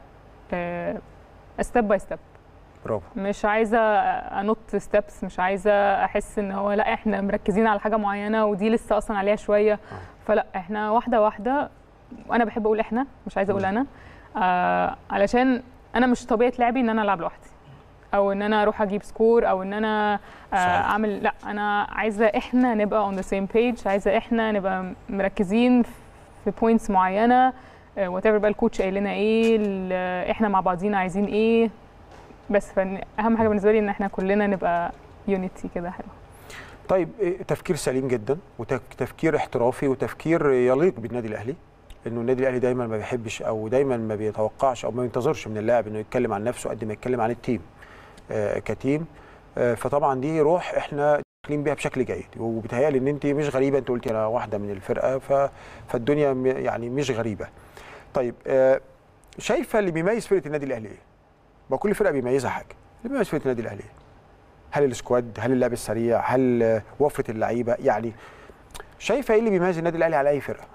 S2: ستيب باي ستيب
S1: برافو
S2: مش عايزه انط ستيبس مش عايزه احس ان هو لا احنا مركزين على حاجه معينه ودي لسه اصلا عليها شويه فلا احنا واحده واحده وانا بحب اقول احنا مش عايزه اقول انا آه علشان انا مش طبيعه لعبي ان انا العب لوحدي او ان انا اروح اجيب سكور او ان انا آه
S1: صحيح.
S2: اعمل لا انا عايزه احنا نبقى اون ذا سيم بيج عايزه احنا نبقى مركزين في بوينتس معينه وات ايفر بقى الكوتش قايل لنا ايه ال- احنا مع بعضينا عايزين ايه بس فاهم حاجه بالنسبه لي ان احنا كلنا نبقى يونيتي كده حلو
S1: طيب إيه، تفكير سليم جدا وتفكير احترافي وتفكير يليق بالنادي الاهلي انه النادي الاهلي دايما ما بيحبش او دايما ما بيتوقعش او ما بينتظرش من اللاعب انه يتكلم عن نفسه قد ما يتكلم عن التيم آه كتيم آه فطبعا دي روح احنا داخلين بيها بشكل جيد وبيتهيألي ان انت مش غريبه انت قلتي انا واحده من الفرقه ف فالدنيا م- يعني مش غريبه طيب آه شايفه اللي بيميز فرقه النادي الاهلي ايه؟ ما كل فرقه بيميزها حاجه اللي بيميز فرقه النادي الاهلي ايه؟ هل السكواد هل اللعب السريع هل آه، وفره اللعيبه يعني شايفه ايه اللي بيميز النادي الاهلي على اي فرقه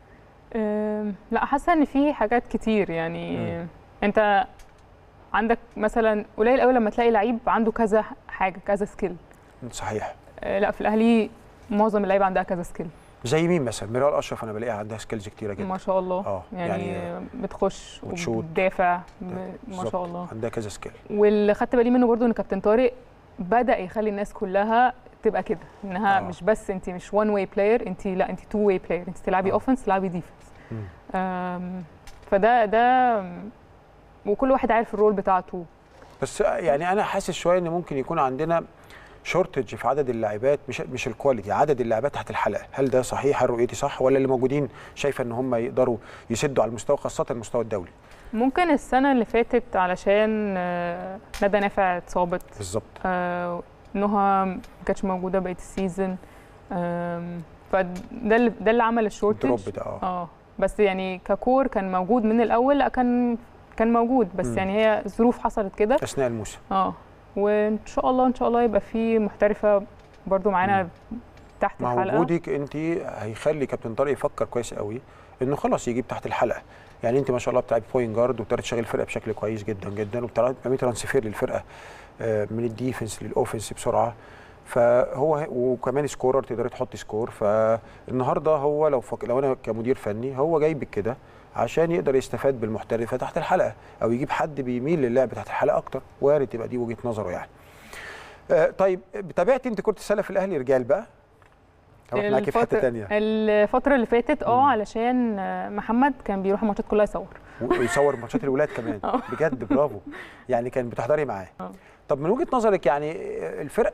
S2: أم، لا حاسه ان في حاجات كتير يعني
S1: مم.
S2: انت عندك مثلا قليل قوي لما تلاقي لعيب عنده كذا حاجه كذا سكيل
S1: صحيح
S2: لا في الاهلي معظم اللعيبه عندها كذا سكيل
S1: زي مين مثلا ميرال اشرف انا بلاقيها عندها سكيلز كتيره جدا
S2: ما شاء الله
S1: اه
S2: يعني,
S1: يعني
S2: بتخش
S1: وتشوت.
S2: وبتدافع ب- ما
S1: بالظبط،
S2: شاء الله
S1: عندها كذا سكيل
S2: واللي خدت بالي منه برضو ان كابتن طارق بدا يخلي الناس كلها تبقى كده انها
S1: آه.
S2: آه. مش بس انت مش وان واي بلاير انت لا انت تو واي بلاير انت تلعبي
S1: آه.
S2: اوفنس تلعبي ديفنس
S1: مم.
S2: أم، فده ده وكل واحد عارف الرول بتاعته
S1: بس يعني انا حاسس شويه ان ممكن يكون عندنا شورتج في عدد اللاعبات مش مش الكواليتي عدد اللاعبات تحت الحلقه هل ده صحيح هل رؤيتي صح ولا اللي موجودين شايفه ان هم يقدروا يسدوا على المستوى خاصه المستوى الدولي
S2: ممكن السنه اللي فاتت علشان آه، ندى نافع اتصابت
S1: بالظبط
S2: آه، نهى ما كانتش موجوده بقيه السيزون آم، فده اللي ده اللي عمل الشورتج
S1: الدروب ده اه
S2: اه بس يعني ككور كان موجود من الاول لا كان كان موجود بس
S1: مم.
S2: يعني هي ظروف حصلت كده
S1: اثناء الموسم
S2: اه وان شاء الله ان شاء الله يبقى في محترفه برضو معانا تحت
S1: مع
S2: الحلقه
S1: وجودك انت هيخلي كابتن طارق يفكر كويس قوي انه خلاص يجيب تحت الحلقه يعني انت ما شاء الله بتلعب بوينت جارد وبتقدر تشغل الفرقه بشكل كويس جدا جدا وبتعملي ترانسفير للفرقه آه، من الديفنس للاوفنس بسرعه فهو وكمان سكورر تقدري تحطي سكور فالنهارده هو لو فك... لو انا كمدير فني هو جايبك كده عشان يقدر يستفاد بالمحترفه تحت الحلقه او يجيب حد بيميل للعب تحت الحلقه اكتر وارد تبقى دي وجهه نظره يعني. آه، طيب تابعتي انت كره السله في الاهلي رجال بقى؟ هروح معاكي في حته
S2: الفترة-
S1: ثانيه
S2: الفتره اللي فاتت
S1: مم.
S2: اه علشان آه، محمد كان بيروح الماتشات كلها يصور
S1: ويصور ماتشات الولاد كمان
S2: آه.
S1: بجد برافو يعني كان بتحضري معاه
S2: آه.
S1: طب من وجهه نظرك يعني الفرقه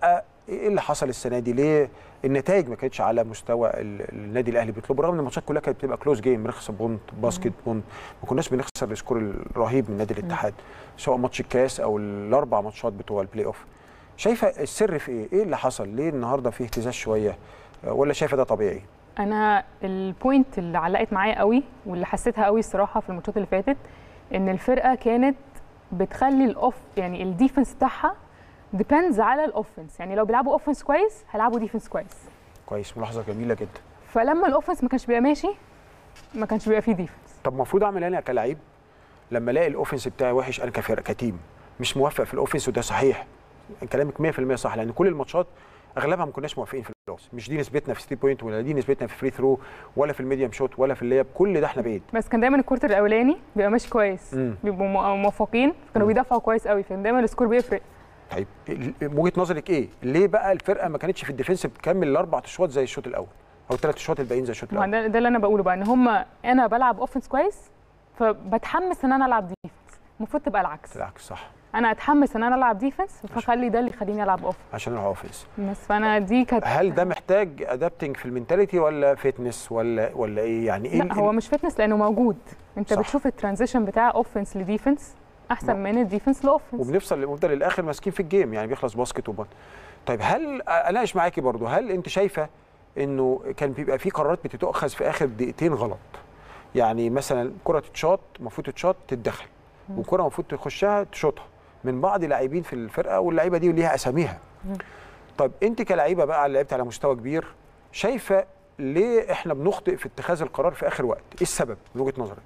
S1: ايه اللي حصل السنه دي ليه النتائج ما كانتش على مستوى ال- النادي الاهلي بيطلبه رغم ان الماتشات كلها كانت بتبقى كلوز جيم بنخسر بونت باسكت بونت ما كناش بنخسر السكور الرهيب من نادي الاتحاد سواء ماتش الكاس او الاربع ماتشات بتوع البلاي اوف شايفه السر في ايه ايه اللي حصل ليه النهارده في اهتزاز شويه آه، ولا شايفه ده طبيعي
S2: انا البوينت اللي علقت معايا قوي واللي حسيتها قوي الصراحه في الماتشات اللي فاتت ان الفرقه كانت بتخلي الاوف يعني الديفنس بتاعها ديبندز على الاوفنس يعني لو بيلعبوا اوفنس كويس هيلعبوا ديفنس كويس
S1: كويس ملاحظه جميله جدا
S2: فلما الاوفنس ما كانش بيبقى ماشي ما كانش بيبقى فيه ديفنس
S1: طب المفروض اعمل انا كلاعب لما الاقي الاوفنس بتاعي وحش انا كفرقه كتيم مش موفق في الاوفنس وده صحيح كلامك 100% صح لان كل الماتشات اغلبها ما كناش موافقين في الاوفنس مش دي نسبتنا في 3 بوينت ولا دي نسبتنا في فري ثرو ولا في الميديم شوت ولا في اللياب كل ده احنا بعيد
S2: بس كان دايما الكورتر الاولاني بيبقى ماشي كويس
S1: مم.
S2: بيبقوا مو- موفقين كانوا بيدافعوا كويس قوي فكان دايما السكور بيفرق
S1: طيب ال- وجهه نظرك ايه؟ ليه بقى الفرقه ما كانتش في الديفنس بتكمل الاربع اشواط زي الشوط الاول او الثلاث اشواط الباقيين زي الشوط
S2: ما هو
S1: الاول؟
S2: ده, ده اللي انا بقوله بقى ان هم انا بلعب اوفنس كويس فبتحمس ان انا العب ديفنس المفروض تبقى العكس
S1: بالعكس صح
S2: انا اتحمس ان انا العب ديفنس فخلي ده اللي يخليني العب اوفنس
S1: عشان الاوفنس
S2: بس فانا دي كانت
S1: هل ده محتاج ادابتنج في المينتاليتي ولا فيتنس ولا ولا ايه يعني ايه
S2: لا هو مش فتنس لانه موجود انت
S1: صح.
S2: بتشوف الترانزيشن بتاع اوفنس لديفنس احسن
S1: ما-
S2: من الديفنس لاوفنس
S1: وبنفصل بنفضل للاخر ماسكين في الجيم يعني بيخلص باسكت وبط طيب هل اناقش معاكي برضو هل انت شايفه انه كان بيبقى في قرارات بتتاخذ في اخر دقيقتين غلط يعني مثلا كره تتشاط المفروض تتشاط تتدخل وكره المفروض تخشها تشوطها من بعض لاعبين في الفرقه واللعيبه دي ليها اساميها طيب انت كلاعيبه بقى لعبت على مستوى كبير شايفه ليه احنا بنخطئ في اتخاذ القرار في اخر وقت ايه السبب من وجهه نظرك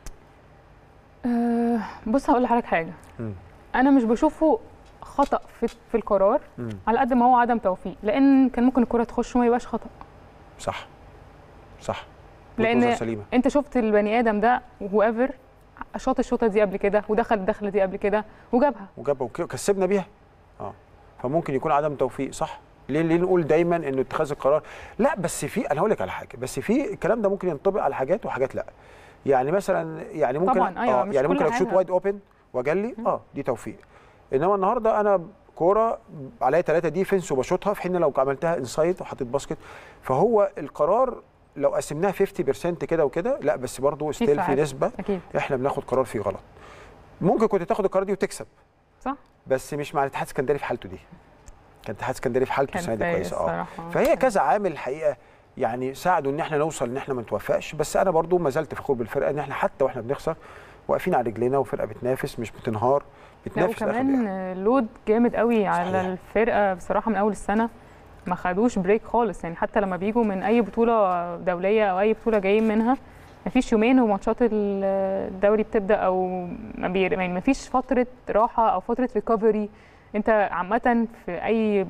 S2: أه بص هقول لحضرتك حاجه
S1: مم.
S2: انا مش بشوفه خطا في في القرار
S1: مم.
S2: على قد ما هو عدم توفيق لان كان ممكن الكره تخش وما يبقاش خطا
S1: صح صح وجهة
S2: لأن-
S1: نظر سليمه
S2: انت شفت البني ادم ده وهو ايفر شاط الشوطه دي قبل كده ودخل الدخله دي قبل كده وجابها
S1: وجابها وك- وكسبنا بيها اه فممكن يكون عدم توفيق صح ليه ليه نقول دايما انه اتخاذ القرار لا بس في انا هقول لك على حاجه بس في الكلام ده ممكن ينطبق على حاجات وحاجات لا يعني مثلا يعني ممكن
S2: طبعاً، أيوة،
S1: آه
S2: مش
S1: يعني
S2: كل
S1: ممكن اشوط
S2: حاجة.
S1: وايد اوبن واجلي اه دي توفيق انما النهارده انا كوره عليا ثلاثه ديفنس وبشوطها في حين لو عملتها انسايد وحطيت باسكت فهو القرار لو قسمناها 50% كده وكده لا بس برضه ستيل في
S2: ساعات.
S1: نسبه
S2: اكيد
S1: احنا بناخد قرار فيه غلط ممكن كنت تاخد القرار دي وتكسب
S2: صح
S1: بس مش مع الاتحاد السكندري في حالته دي كان الاتحاد السكندري في حالته
S2: كان
S1: السنه دي
S2: فايق
S1: كويسه اه
S2: الصراحة.
S1: فهي كذا عامل الحقيقه يعني ساعدوا ان احنا نوصل ان احنا ما نتوفقش بس انا برضو ما زلت فخور بالفرقه ان احنا حتى واحنا بنخسر واقفين على رجلينا وفرقه بتنافس مش بتنهار
S2: لا
S1: بتنافس لاخر دقيقة.
S2: وكمان لود جامد قوي على
S1: صحيح.
S2: الفرقه بصراحه من اول السنه ما خدوش بريك خالص يعني حتى لما بيجوا من اي بطوله دوليه او اي بطوله جايين منها ما فيش يومين وماتشات ال- الدوري بتبدا او ما بي يعني ما فيش فتره راحه او فتره ريكفري انت عامه في اي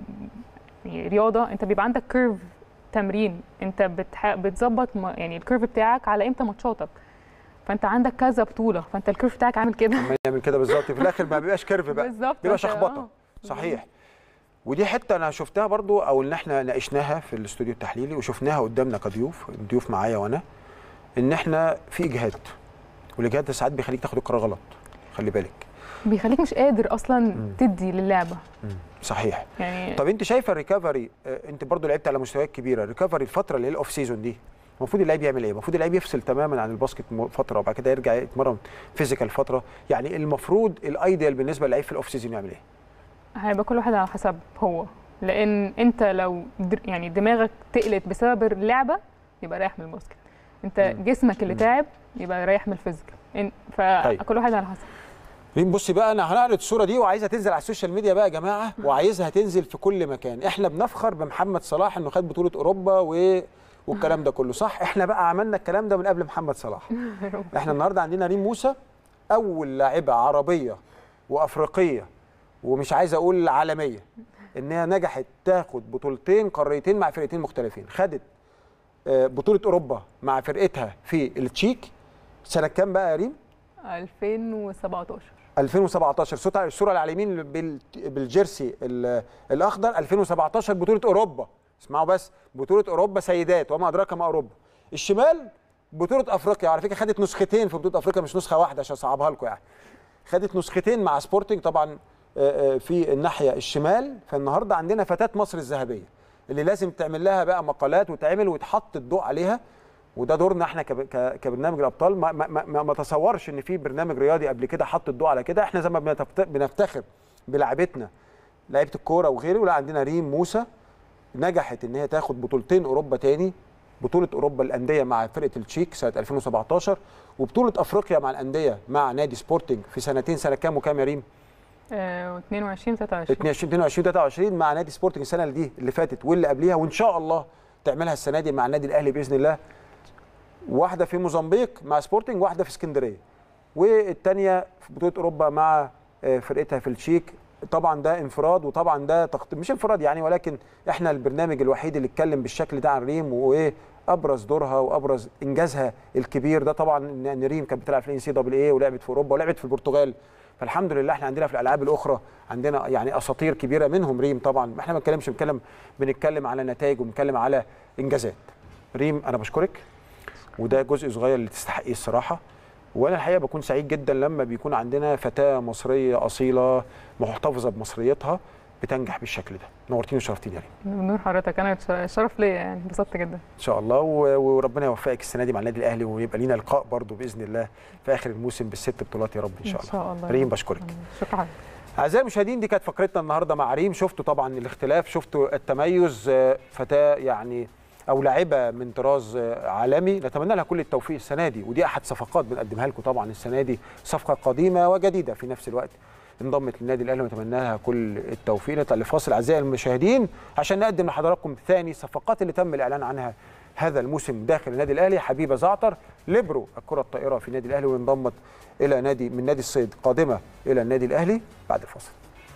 S2: رياضه انت بيبقى عندك كيرف تمرين انت بتح... بتظبط م- يعني الكيرف بتاعك على امتى ماتشاتك فانت عندك كذا بطوله فانت الكيرف بتاعك عامل كده
S1: لما نعمل كده بالظبط في الاخر ما بيبقاش كيرف بقى
S2: بالظبط
S1: بيبقى
S2: أنت-
S1: شخبطه
S2: آه.
S1: صحيح ودي حته انا شفتها برضو او ان احنا ناقشناها في الاستوديو التحليلي وشفناها قدامنا كضيوف الضيوف معايا وانا ان احنا في اجهاد والاجهاد ده ساعات بيخليك تاخد القرار غلط خلي بالك
S2: بيخليك مش قادر اصلا تدي للعبه
S1: صحيح
S2: يعني
S1: طب انت شايفه الريكفري آه، انت برضو لعبت على مستويات كبيره الريكفري الفتره اللي هي الاوف سيزون دي المفروض اللاعب يعمل ايه المفروض اللاعب يفصل تماما عن الباسكت م- فتره وبعد كده يرجع يتمرن فيزيكال فتره يعني المفروض الايديال بالنسبه للعيب في الاوف سيزون يعمل ايه
S2: هيبقى كل واحد على حسب هو لان انت لو در يعني دماغك تقلت بسبب اللعبه يبقى رايح من الباسكت انت
S1: مم.
S2: جسمك اللي
S1: مم.
S2: تعب يبقى رايح من الفيزيكال إن-
S1: طيب.
S2: فكل واحد على حسب
S1: مين بصي بقى انا هنعرض الصوره دي وعايزها تنزل على السوشيال ميديا بقى يا جماعه وعايزها تنزل في كل مكان احنا بنفخر بمحمد صلاح انه خد بطوله اوروبا و والكلام ده كله صح احنا بقى عملنا الكلام ده من قبل محمد صلاح احنا النهارده عندنا ريم موسى اول لاعبه عربيه وافريقيه ومش عايز اقول عالميه ان هي نجحت تاخد بطولتين قاريتين مع فرقتين مختلفين خدت آه، بطوله اوروبا مع فرقتها في التشيك سنه كام بقى يا ريم
S2: 2017
S1: 2017 صوت الصوره اللي على اليمين بال- بالجيرسي ال- الاخضر 2017 بطوله اوروبا اسمعوا بس بطوله اوروبا سيدات وما ادراك ما اوروبا الشمال بطوله افريقيا على فكره خدت نسختين في بطوله افريقيا مش نسخه واحده عشان اصعبها لكم يعني خدت نسختين مع سبورتنج طبعا آه، آه، في الناحيه الشمال فالنهارده عندنا فتاه مصر الذهبيه اللي لازم تعمل لها بقى مقالات وتعمل ويتحط الضوء عليها وده دورنا احنا كب- ك- كبرنامج الابطال ما, ما, ما, ما تصورش ان في برنامج رياضي قبل كده حط الضوء على كده احنا زي ما بنتفت- بنفتخر بلاعبتنا لعيبه الكوره وغيره لا عندنا ريم موسى نجحت ان هي تاخد بطولتين اوروبا تاني بطوله اوروبا الانديه مع فرقه التشيك سنه 2017 وبطوله افريقيا مع الانديه مع نادي سبورتنج في سنتين سنه كام وكام يا ريم؟
S2: آه، 22 23
S1: 22 22 23 مع نادي سبورتنج السنه اللي دي اللي فاتت واللي قبليها وان شاء الله تعملها السنه دي مع النادي الاهلي باذن الله واحده في موزمبيق مع سبورتنج واحده في اسكندريه والثانيه في بطوله اوروبا مع آه، فرقتها في التشيك طبعا ده انفراد وطبعا ده تخط... مش انفراد يعني ولكن احنا البرنامج الوحيد اللي اتكلم بالشكل ده عن ريم وايه ابرز دورها وابرز انجازها الكبير ده طبعا ان إن ريم كانت بتلعب في الان سي دبل اي ولعبت في اوروبا ولعبت في البرتغال فالحمد لله احنا عندنا في الالعاب الاخرى عندنا يعني اساطير كبيره منهم ريم طبعا احنا ما بنتكلمش بنتكلم بنتكلم على نتائج وبنتكلم على انجازات ريم انا بشكرك وده جزء صغير اللي تستحقيه الصراحه وانا الحقيقه بكون سعيد جدا لما بيكون عندنا فتاه مصريه اصيله محتفظه بمصريتها بتنجح بالشكل ده نورتيني وشرفتيني يا ريم
S2: من نور حضرتك انا ش- شرف ليا يعني انبسطت جدا
S1: ان شاء الله و- وربنا يوفقك السنه دي مع النادي الاهلي ويبقى لينا لقاء برضو باذن الله في اخر الموسم بالست بطولات يا رب ان شاء الله,
S2: ان شاء الله
S1: ريم بشكرك
S2: شكرا
S1: اعزائي المشاهدين دي كانت فقرتنا النهارده مع ريم شفتوا طبعا الاختلاف شفتوا التميز آه، فتاه يعني او لاعبه من طراز آه، عالمي نتمنى لها كل التوفيق السنه دي ودي احد صفقات بنقدمها لكم طبعا السنه دي صفقه قديمه وجديده في نفس الوقت انضمت للنادي الاهلي ونتمنى لها كل التوفيق نطلع لفاصل اعزائي المشاهدين عشان نقدم لحضراتكم ثاني الصفقات اللي تم الاعلان عنها هذا الموسم داخل النادي الاهلي حبيبه زعتر ليبرو الكره الطائره في النادي الاهلي وانضمت الى نادي من نادي الصيد قادمه الى النادي الاهلي بعد الفاصل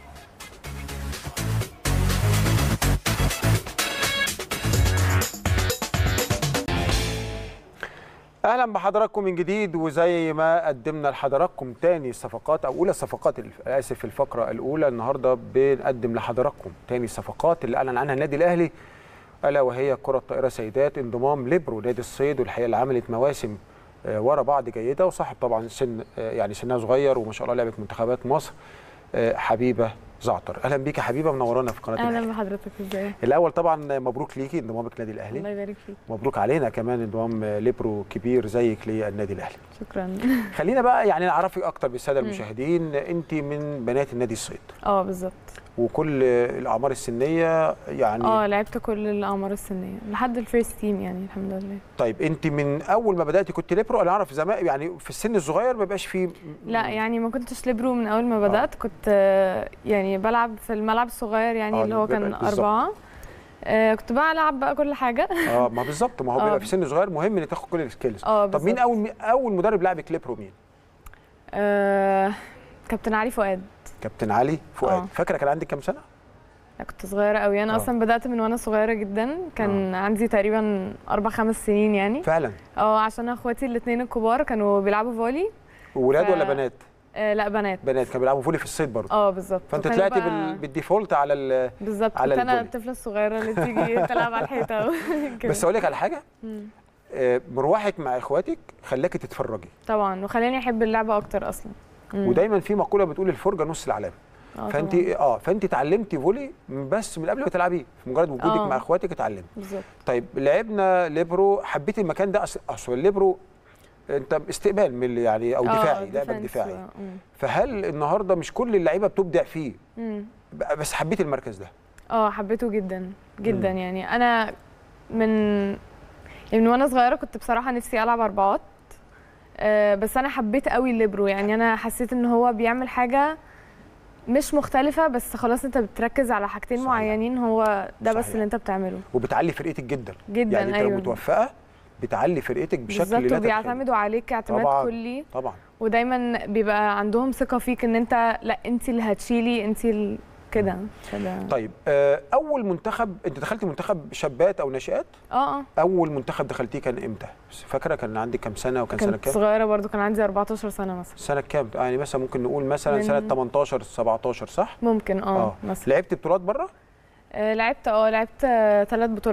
S1: اهلا بحضراتكم من جديد وزي ما قدمنا لحضراتكم تاني الصفقات او اولى الصفقات الف- اسف في الفقره الاولى النهارده بنقدم لحضراتكم تاني الصفقات اللي اعلن عنها النادي الاهلي الا وهي كره الطائره سيدات انضمام ليبرو نادي الصيد والحقيقه اللي عملت مواسم آه، ورا بعض جيده وصاحب طبعا سن آه، يعني سنها صغير وما شاء الله لعبت منتخبات مصر آه، حبيبه زعتر اهلا بيك يا حبيبه منورانا في قناه
S3: اهلا
S1: الأهلي.
S3: بحضرتك ازاي
S1: الاول طبعا مبروك ليكي انضمامك نادي الاهلي
S3: الله يبارك فيك
S1: مبروك علينا كمان انضمام ليبرو كبير زيك للنادي الاهلي
S3: شكرا
S1: خلينا بقى يعني نعرفك اكتر بالساده
S3: مم.
S1: المشاهدين انت من بنات النادي الصيد
S3: اه بالظبط
S1: وكل الاعمار السنيه يعني
S3: اه لعبت كل الاعمار السنيه لحد الفيرست تيم يعني الحمد لله
S1: طيب انت من اول ما بداتي كنت ليبرو انا اعرف زمان يعني في السن الصغير ما بيبقاش فيه
S3: لا يعني ما كنتش ليبرو من اول ما بدات كنت آه، يعني بلعب في الملعب الصغير يعني
S1: آه،
S3: اللي هو كان
S1: بالظبط.
S3: اربعه آه، كنت بلعب بقى كل حاجه
S1: اه ما بالظبط ما هو
S3: آه.
S1: بيبقى في سن صغير مهم ان تاخد كل السكيلز
S3: اه
S1: طب مين
S3: بالظبط.
S1: اول اول مدرب لعبك ليبرو مين
S3: آه، كابتن علي فؤاد
S1: كابتن علي فؤاد
S3: آه.
S1: فاكره كان عندك كام سنه
S3: لا، كنت صغيره قوي انا
S1: آه.
S3: اصلا بدات من وانا صغيره جدا كان عندي تقريبا اربع خمس سنين يعني
S1: فعلا
S3: اه عشان اخواتي الاثنين الكبار كانوا بيلعبوا فولي
S1: ولاد
S3: ف-
S1: ولا بنات
S3: آه لا بنات
S1: بنات كانوا بيلعبوا فولي في الصيد برضه
S3: اه بالظبط
S1: فانت
S3: وكانوا
S1: طلعتي
S3: بقى-
S1: بال... بالديفولت على ال...
S3: بالظبط
S1: على
S3: كنت انا
S1: الفولي.
S3: الطفله الصغيره اللي تيجي تلعب على الحيطه كده.
S1: بس اقول لك على حاجه
S3: مم.
S1: آه، مروحك مع اخواتك خلاكي تتفرجي
S3: طبعا وخلاني احب اللعبه اكتر اصلا مم.
S1: ودايما في مقوله بتقول الفرجه نص العلامه
S3: آه
S1: فانت
S3: طبعاً.
S1: اه فانت اتعلمتي فولي بس من قبل ما تلعبيه في مجرد وجودك
S3: آه.
S1: مع اخواتك اتعلمت
S3: بالظبط
S1: طيب لعبنا ليبرو حبيتي المكان ده أصل- اصل الليبرو انت استقبال من اللي يعني او
S3: آه،
S1: دفاعي لعبك
S3: defense
S1: دفاعي
S3: و- مم.
S1: فهل النهارده مش كل اللعيبه بتبدع فيه
S3: مم.
S1: ب- بس حبيتي المركز ده
S3: اه حبيته جدا جدا
S1: مم.
S3: يعني انا من يعني من وانا صغيره كنت بصراحه نفسي العب اربعات آه بس انا حبيت قوي الليبرو يعني انا حسيت ان هو بيعمل حاجه مش مختلفه بس خلاص انت بتركز على حاجتين
S1: صحيح.
S3: معينين هو ده بس
S1: صحيح.
S3: اللي انت بتعمله
S1: وبتعلي فرقتك جدا
S3: جدا
S1: يعني انت لو
S3: ايوه
S1: متوفقه بتعلي فرقتك بشكل
S3: بالظبط
S1: لا تتخيل.
S3: وبيعتمدوا عليك اعتماد
S1: طبعاً.
S3: كلي
S1: طبعا
S3: ودايما بيبقى عندهم ثقه فيك ان انت لا انت اللي هتشيلي انت ال... كده كده
S1: طيب آه، اول منتخب انت دخلتي منتخب شابات او ناشئات
S3: اه اه
S1: اول منتخب دخلتيه كان امتى فاكره كان عندك كام سنه وكان سنه
S3: كنت
S1: كام
S3: صغيره برضو كان عندي 14 سنه مثلا
S1: سنه كام يعني مثلا ممكن نقول مثلا
S3: من-
S1: سنه 18 17 صح
S3: ممكن اه
S1: آه.
S3: مثلا
S1: لعبت بطولات بره
S3: آه لعبت اه لعبت ثلاث بطولات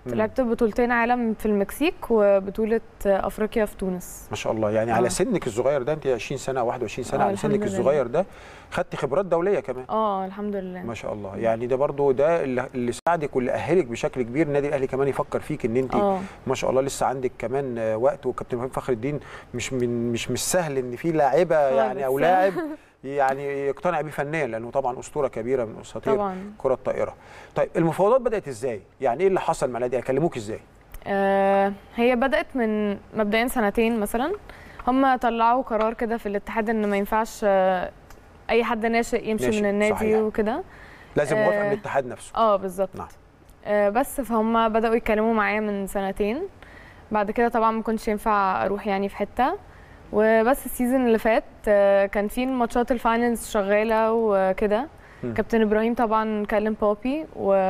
S1: مم.
S3: لعبت بطولتين عالم في المكسيك وبطوله افريقيا في تونس
S1: ما شاء الله يعني على
S3: آه.
S1: سنك الصغير ده انت 20 سنه او 21 سنه
S3: آه،
S1: على
S3: الحمد
S1: سنك
S3: لله.
S1: الصغير ده خدت خبرات دوليه كمان
S3: اه الحمد لله
S1: ما شاء الله يعني ده برضو ده اللي اللي ساعدك واللي اهلك بشكل كبير النادي الاهلي كمان يفكر فيك ان انت
S3: اه
S1: ما شاء الله لسه عندك كمان آه، وقت وكابتن ابراهيم فخر الدين مش من مش مش سهل ان في لاعبه يعني او
S3: خالص.
S1: لاعب يعني يقتنع بيه فنيا لانه طبعا اسطوره كبيره من اساطير
S3: طبعا
S1: كره الطائره. طيب المفاوضات بدات ازاي؟ يعني ايه اللي حصل مع النادي؟ كلموك ازاي؟
S3: آه هي بدات من مبدئيا سنتين مثلا هم طلعوا قرار كده في الاتحاد ان ما ينفعش آه، اي حد ناشئ يمشي
S1: ناشئ،
S3: من النادي
S1: صحيح.
S3: وكده
S1: لازم موافقه من
S3: آه،
S1: الاتحاد نفسه.
S3: اه بالظبط
S1: نعم.
S3: آه بس فهم بداوا يتكلموا معايا من سنتين بعد كده طبعا ما كنتش ينفع اروح يعني في حته وبس السيزون اللي فات آه كان في ماتشات الفاينلز شغاله وكده
S1: مم.
S3: كابتن ابراهيم طبعا كلم بابي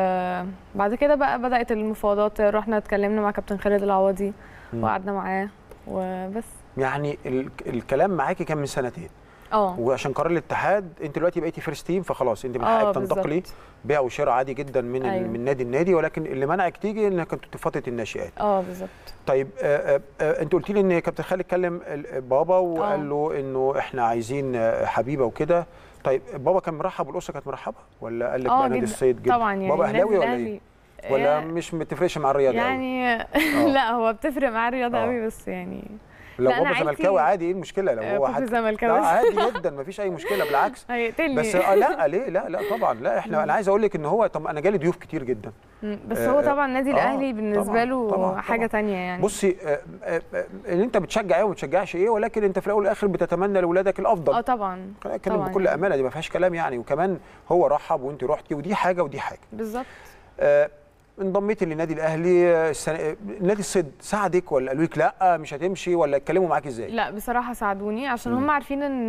S3: وبعد كده بقى بدات المفاوضات رحنا اتكلمنا مع كابتن خالد العوضي
S1: مم.
S3: وقعدنا معاه وبس
S1: يعني ال- الكلام معاكي كان من سنتين
S3: اه
S1: وعشان قرار الاتحاد انت دلوقتي بقيتي فيرست تيم فخلاص انت من
S3: اه
S1: حقك تنتقلي
S3: بالظبط.
S1: بيع وشراء عادي جدا من ال-
S3: أيوة.
S1: من نادي النادي ولكن اللي منعك تيجي انك كنت في فتره الناشئات.
S3: اه بالظبط
S1: طيب آه، آه، آه، انت قلت لي ان كابتن خالد كلم ال- بابا وقال
S3: آه.
S1: له انه احنا عايزين آه، حبيبه وكده طيب بابا كان مرحب والاسره كانت مرحبه ولا قال لك
S3: اه
S1: بقى نادي
S3: جدا.
S1: الصيد جدا
S3: طبعا يعني
S1: بابا اهلاوي
S3: النادي
S1: ولا ايه
S3: الأهلي-
S1: ولا
S3: آه،
S1: مش متفرقش مع الرياضه قوي
S3: يعني لا هو بتفرق معاه الرياضه
S1: آه.
S3: قوي بس يعني
S1: لو
S3: لا، أنا
S1: بابا
S3: عيلتي-
S1: زملكاوي عادي ايه المشكله لو
S3: آه،
S1: هو
S3: بابي
S1: حد لا
S3: زملكاوي
S1: عادي جدا مفيش اي مشكله بالعكس
S3: هيقتلني
S1: بس آه لا ليه لا لا طبعا لا احنا انا عايز اقول لك ان هو طب انا جالي ضيوف كتير جدا
S3: مم، بس
S1: آه،
S3: هو طبعا النادي
S1: آه،
S3: الاهلي بالنسبه
S1: طبعاً،
S3: له
S1: طبعاً،
S3: حاجه
S1: طبعاً.
S3: تانية يعني
S1: بصي آه، آه، آه، ان انت بتشجع ايه وما بتشجعش ايه ولكن انت في الاول والاخر بتتمنى لاولادك الافضل
S3: اه طبعا
S1: خلينا نتكلم
S3: طبعاً
S1: بكل
S3: يعني.
S1: امانه دي ما فيهاش كلام يعني وكمان هو رحب وانت رحتي ودي حاجه ودي حاجه
S3: بالظبط
S1: آه، انضميتي للنادي الاهلي آه، السنة آه، نادي الصيد ساعدك ولا قالوا لك لا مش هتمشي ولا اتكلموا معاك ازاي؟
S3: لا بصراحه ساعدوني عشان
S1: مم.
S3: هم عارفين ان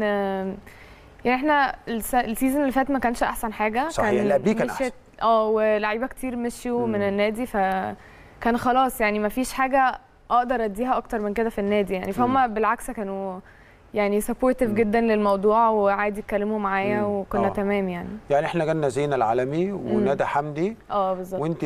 S3: يعني احنا الس- السيزون اللي فات ما كانش احسن حاجه
S1: صحيح،
S3: كان
S1: اللي قبليه كان
S3: مشيت-
S1: أحسن.
S3: اه ولاعيبه كتير مشيوا
S1: مم.
S3: من النادي فكان خلاص يعني ما فيش حاجه اقدر اديها اكتر من كده في النادي يعني فهم بالعكس كانوا يعني سبورتيف
S1: مم.
S3: جدا للموضوع وعادي اتكلموا معايا
S1: مم.
S3: وكنا
S1: آه.
S3: تمام يعني
S1: يعني احنا جالنا زينه العالمي وندى حمدي
S3: اه بالظبط
S1: وانت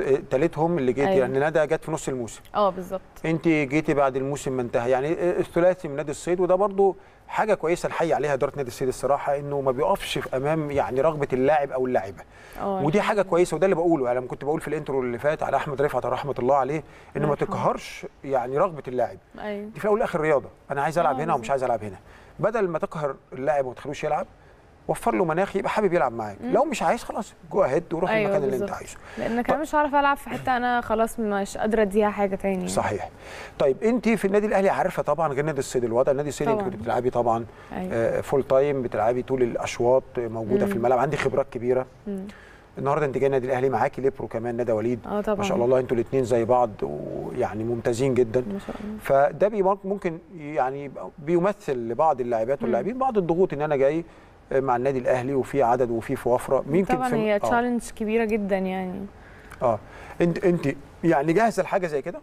S1: تالتهم اللي جيتي
S3: أيوة.
S1: يعني ندى جت في نص الموسم
S3: اه بالظبط
S1: انت جيتي بعد الموسم ما انتهى يعني الثلاثي من نادي الصيد وده برضو حاجه كويسه نحيي عليها اداره نادي الصيد الصراحه انه ما بيقفش في امام يعني رغبه اللاعب او اللاعبه
S3: اه
S1: ودي حاجه كويسه وده اللي بقوله يعني لما كنت بقول في الانترو اللي فات على احمد رفعت رحمه الله عليه انه ما
S3: الله يرحمه.
S1: تقهرش يعني رغبه اللاعب
S3: ايوه
S1: دي في الاول والاخر رياضه انا عايز العب
S3: آه،
S1: هنا ومش عايز العب هنا بدل ما تقهر اللاعب وما تخلوش يلعب وفر له مناخ يبقى حابب يلعب معاك لو مش عايز خلاص جو اهيد وروح
S3: أيوة
S1: المكان اللي انت
S3: بالظبط.
S1: عايزه
S3: لان كمان مش هعرف العب في حته انا خلاص مش قادره اديها حاجه تاني يعني.
S1: صحيح طيب انت في النادي الاهلي عارفه طبعا غير نادي الصيد الوضع نادي الصيد انت
S3: طبعاً.
S1: كنت بتلعبي طبعا
S3: ايوه
S1: آه، فول تايم بتلعبي طول الاشواط آه، موجوده في
S3: مم.
S1: الملعب عندي خبرات كبيره
S3: مم.
S1: النهارده انت جاي النادي الاهلي معاكي ليبرو كمان ندى وليد
S3: اه طبعا
S1: ما شاء الله انتوا الاثنين زي بعض ويعني ممتازين جدا
S3: ما شاء الله
S1: فده بي- ممكن يعني يبقى بيمثل لبعض اللاعبات واللاعبين بعض الضغوط ان انا جاي مع النادي الاهلي وفي عدد وفي في وفره يمكن
S3: طبعا
S1: في
S3: هي
S1: اه,
S3: تشالنج كبيره جدا يعني
S1: آه. انت انت يعني جاهزه لحاجه زي كده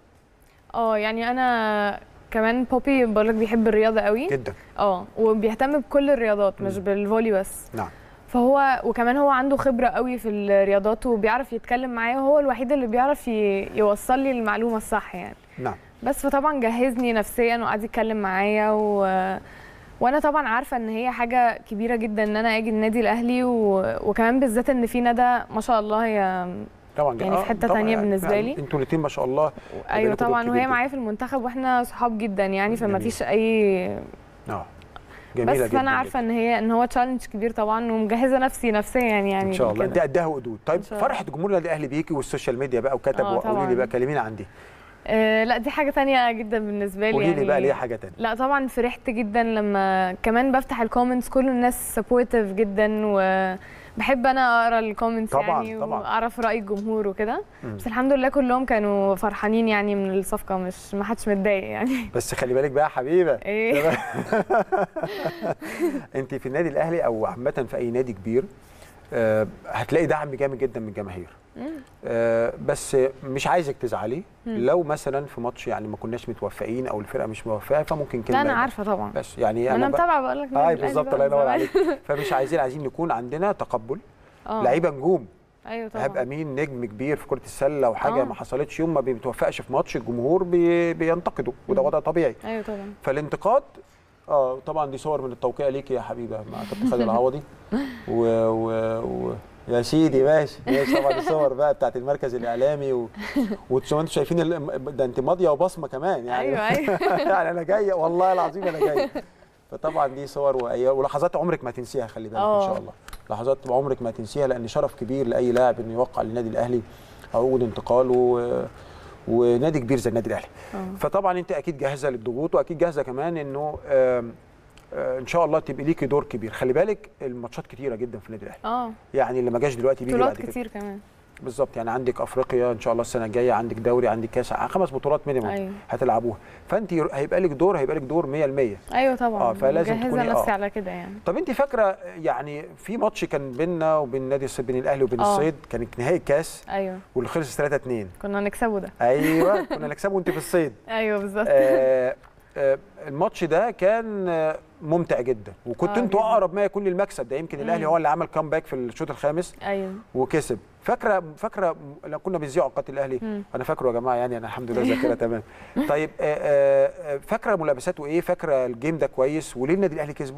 S3: اه يعني انا كمان بوبي بقولك بيحب الرياضه قوي
S1: جدا
S3: اه وبيهتم بكل الرياضات مش
S1: مم.
S3: بالفولي بس
S1: نعم
S3: فهو وكمان هو عنده خبره قوي في الرياضات وبيعرف يتكلم معايا وهو الوحيد اللي بيعرف ي- يوصل لي المعلومه الصح يعني
S1: نعم
S3: بس فطبعا جهزني نفسيا وقعد يتكلم معايا و... وانا طبعا عارفه ان هي حاجه كبيره جدا ان انا اجي النادي الاهلي و... وكمان بالذات ان في ندى ما شاء الله هي
S1: طبعا
S3: يعني في حتة
S1: طبعاً
S3: تانية بالنسبة
S1: يعني
S3: لي.
S1: انتوا الاثنين ما شاء الله
S3: ايوه
S1: لكم دور
S3: طبعا
S1: كبير
S3: وهي
S1: جداً.
S3: معايا في المنتخب واحنا صحاب جدا يعني فما
S1: جميل.
S3: فيش اي
S1: اه جميله
S3: بس
S1: جدا
S3: فانا عارفه ان هي ان هو تشالنج كبير طبعا ومجهزه نفسي نفسيا يعني
S1: ان شاء الله انت
S3: كده.
S1: قدها وقدود طيب
S3: إن شاء الله.
S1: فرحه جمهور النادي الاهلي بيكي والسوشيال ميديا بقى وكتب
S3: آه،
S1: وقولي لي
S3: طبعاً.
S1: بقى كلمينا عن دي
S3: آه لا دي حاجه تانية جدا بالنسبه لي
S1: قولي
S3: يعني
S1: لي بقى ليه حاجه ثانيه
S3: لا طبعا فرحت جدا لما كمان بفتح الكومنتس كل الناس سبورتيف جدا وبحب انا اقرا الكومنتس
S1: طبعاً،
S3: يعني
S1: طبعاً.
S3: واعرف راي الجمهور وكده
S1: مم.
S3: بس الحمد لله كلهم كانوا فرحانين يعني من الصفقه مش ما حدش متضايق يعني
S1: بس خلي بالك بقى يا حبيبه
S3: ايه
S1: انت في النادي الاهلي او عامه في اي نادي كبير آه، هتلاقي دعم جامد جدا من الجماهير
S3: مم.
S1: آه، بس مش عايزك تزعلي
S3: مم.
S1: لو مثلا في ماتش يعني ما كناش متوفقين او الفرقه مش موفقه فممكن كلمه
S3: لا انا
S1: يبقى.
S3: عارفه طبعا
S1: بس يعني
S3: انا
S1: ب-
S3: متابعه بقول لك
S1: اه بالظبط الله ينور عليك فمش عايزين عايزين نكون عندنا تقبل
S3: اه
S1: لعيبه نجوم
S3: ايوه طبعا
S1: هيبقى مين نجم كبير في كره السله وحاجه
S3: آه.
S1: ما حصلتش يوم ما بيتوفقش في ماتش الجمهور بي بينتقده وده وضع طبيعي
S3: ايوه طبعا
S1: فالانتقاد اه طبعا دي صور من التوقيع ليك يا حبيبه مع كابتن خالد العوضي و, و... و... يا سيدي ماشي ماشي طبعا الصور بقى بتاعت المركز الاعلامي و... وانتوا انتوا شايفين ال... ده انت ماضيه وبصمه كمان يعني
S3: ايوه ايوه
S1: يعني انا جايه والله العظيم انا جايه فطبعا دي صور وأيام ولحظات عمرك ما تنسيها خلي بالك ان
S3: آه.
S1: شاء الله لحظات عمرك ما تنسيها لان شرف كبير لاي لاعب انه يوقع للنادي الاهلي عقود انتقاله و... ونادي كبير زي النادي الاهلي
S3: آه.
S1: فطبعا انت اكيد جاهزه للضغوط واكيد جاهزه كمان انه آم، آه، ان شاء الله تبقى ليكي دور كبير خلي بالك الماتشات كتيره جدا في النادي الاهلي
S3: اه
S1: يعني اللي ما جاش دلوقتي بيجي
S3: بطولات
S1: بعد كده
S3: كتير كمان
S1: بالظبط يعني عندك افريقيا ان شاء الله السنه الجايه عندك دوري عندك كاس خمس بطولات مينيموم
S3: ايوه
S1: هتلعبوها فانت هيبقى لك دور هيبقى لك دور 100%
S3: ايوه طبعا
S1: آه، فلازم
S3: مجهزه
S1: تكوني-
S3: نفسي
S1: آه.
S3: على كده يعني
S1: طب انت فاكره يعني في ماتش كان بيننا وبين نادي الصيد بين الاهلي وبين
S3: آه.
S1: الصيد كان نهائي الكاس
S3: ايوه
S1: واللي خلص 3 2
S3: كنا نكسبه ده
S1: ايوه كنا نكسبه وانت في الصيد
S3: ايوه بالظبط
S1: آه آه الماتش ده كان آه، ممتع جدا وكنت
S3: آه،
S1: انتوا
S3: جداً.
S1: اقرب ما يكون للمكسب ده يمكن الاهلي
S3: مم.
S1: هو اللي عمل كامباك في الشوط الخامس
S3: ايوه
S1: وكسب فاكره فاكره لما كنا بنذيع اوقات الاهلي
S3: مم.
S1: انا فاكره يا جماعه يعني انا الحمد لله ذاكره تمام طيب آه، آه، آه، فاكره ملابساته ايه فاكره الجيم ده كويس وليه النادي الاهلي كسبه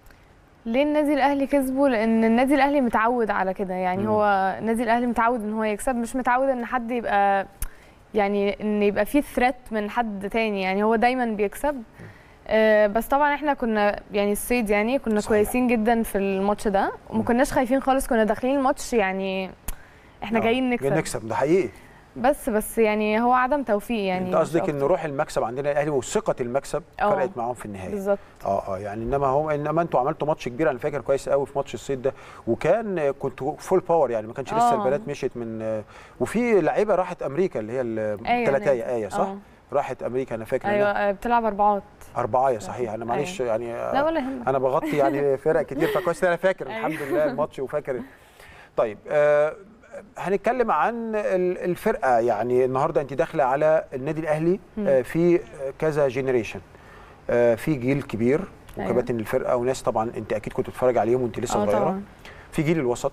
S3: ليه النادي الاهلي كسبه لان النادي الاهلي متعود على كده يعني
S1: مم.
S3: هو النادي الاهلي متعود ان هو يكسب مش متعود ان حد يبقى يعني ان يبقى فيه ثريت من حد تاني يعني هو دايما بيكسب آه، بس طبعا احنا كنا يعني الصيد يعني كنا
S1: صحيح.
S3: كويسين جدا في الماتش ده وما كناش خايفين خالص كنا داخلين الماتش يعني احنا
S1: آه،
S3: جايين نكسب
S1: نكسب ده حقيقي
S3: بس بس يعني هو عدم توفيق يعني
S1: انت
S3: مش
S1: قصدك
S3: أكتر.
S1: ان روح المكسب عندنا الاهلي وثقه المكسب
S3: آه.
S1: فرقت معاهم في النهايه
S3: بالظبط
S1: اه اه يعني انما هو انما انتوا عملتوا ماتش كبير انا فاكر كويس قوي في ماتش الصيد ده وكان آه، كنتوا فول باور يعني ما كانش لسه
S3: آه.
S1: البنات مشيت من آه، وفي لعيبه راحت امريكا اللي هي الثلاثيه
S3: نادي.
S1: ايه صح؟
S3: آه.
S1: راحت امريكا انا فاكر
S3: ايوه
S1: إنها
S3: آه، بتلعب اربعات
S1: اربعه صحيح انا معلش يعني آه،
S3: لا ولا يهمك
S1: انا بغطي يعني فرق كتير فكويس إن انا فاكر
S3: أيوة.
S1: الحمد لله الماتش وفاكر طيب آه هنتكلم عن ال- الفرقه يعني النهارده انت داخله على النادي الاهلي آه في كذا جينيريشن آه في جيل كبير
S3: أيوة.
S1: وكباتن الفرقه وناس طبعا انت اكيد كنت بتتفرج عليهم وانت لسه
S3: اه
S1: صغيره
S3: طبعا
S1: في جيل الوسط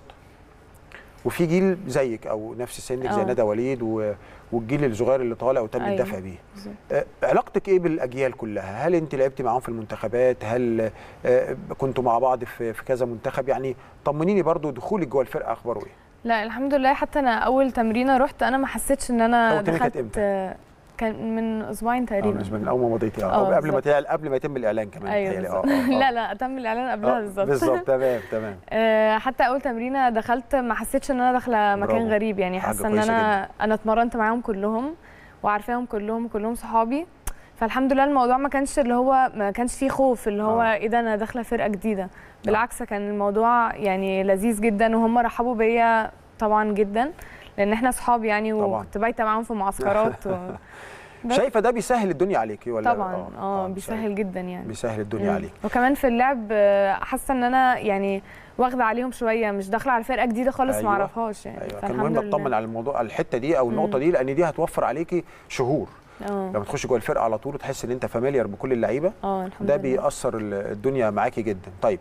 S1: وفي جيل زيك او نفس سنك زي
S3: آه.
S1: ندى وليد و- والجيل الصغير اللي طالع وتم
S3: أيوة.
S1: الدفع بيه
S3: بالظبط.
S1: آه، علاقتك ايه بالاجيال كلها هل انت لعبتي معاهم في المنتخبات هل آه، كنتوا مع بعض في في كذا منتخب يعني طمنيني برضو دخولك جوه الفرقه اخباره ايه
S3: لا الحمد لله حتى انا اول تمرينه رحت انا ما حسيتش ان انا
S1: أول تمرينة كانت
S3: دخلت
S1: إمتى؟
S3: كان من اسبوعين
S1: اه
S3: تقريبا
S1: بالنسبه من اول ما مضيتي اه
S3: آه،
S1: أو قبل ما
S3: بالظبط.
S1: تعل- قبل ما يتم الاعلان كمان
S3: ايوه
S1: متهيألي.
S3: بالظبط.
S1: آه، آه، آه.
S3: لا لا تم الاعلان قبلها
S1: آه،
S3: بالظبط
S1: بالظبط تمام تمام
S3: آه، حتى اول تمرينه دخلت ما حسيتش ان انا داخله مكان
S1: برافو.
S3: غريب يعني
S1: حاجة
S3: حاسه ان
S1: كويسة
S3: انا انا اتمرنت معاهم كلهم وعارفاهم كلهم كلهم صحابي فالحمد لله الموضوع ما كانش اللي هو ما كانش فيه خوف اللي هو
S1: آه.
S3: ايه ده انا داخله فرقه جديده بالعكس كان الموضوع يعني لذيذ جدا وهم رحبوا بيا طبعا جدا لان احنا صحاب يعني
S1: طبعاً.
S3: وكنت بايته معاهم في معسكرات و... بس
S1: شايفه ده بيسهل الدنيا عليكي ولا
S3: طبعا اه بيسهل جدا يعني
S1: بيسهل الدنيا
S3: مم.
S1: عليك
S3: وكمان في اللعب آه، حاسه ان انا يعني واخده عليهم شويه مش داخله على فرقه جديده خالص
S1: أيوة.
S3: ما اعرفهاش يعني
S1: ايوه كان
S3: فالحمد
S1: مهم اطمن
S3: لله
S1: على الموضوع على الحته دي او النقطه
S3: مم.
S1: دي لان دي هتوفر عليكي شهور
S3: اه
S1: لما تخش جوه الفرقه على طول وتحس ان انت فاميليار بكل اللعيبه
S3: اه الحمد
S1: ده
S3: لله
S1: بيأثر ال- الدنيا معاكي جدا طيب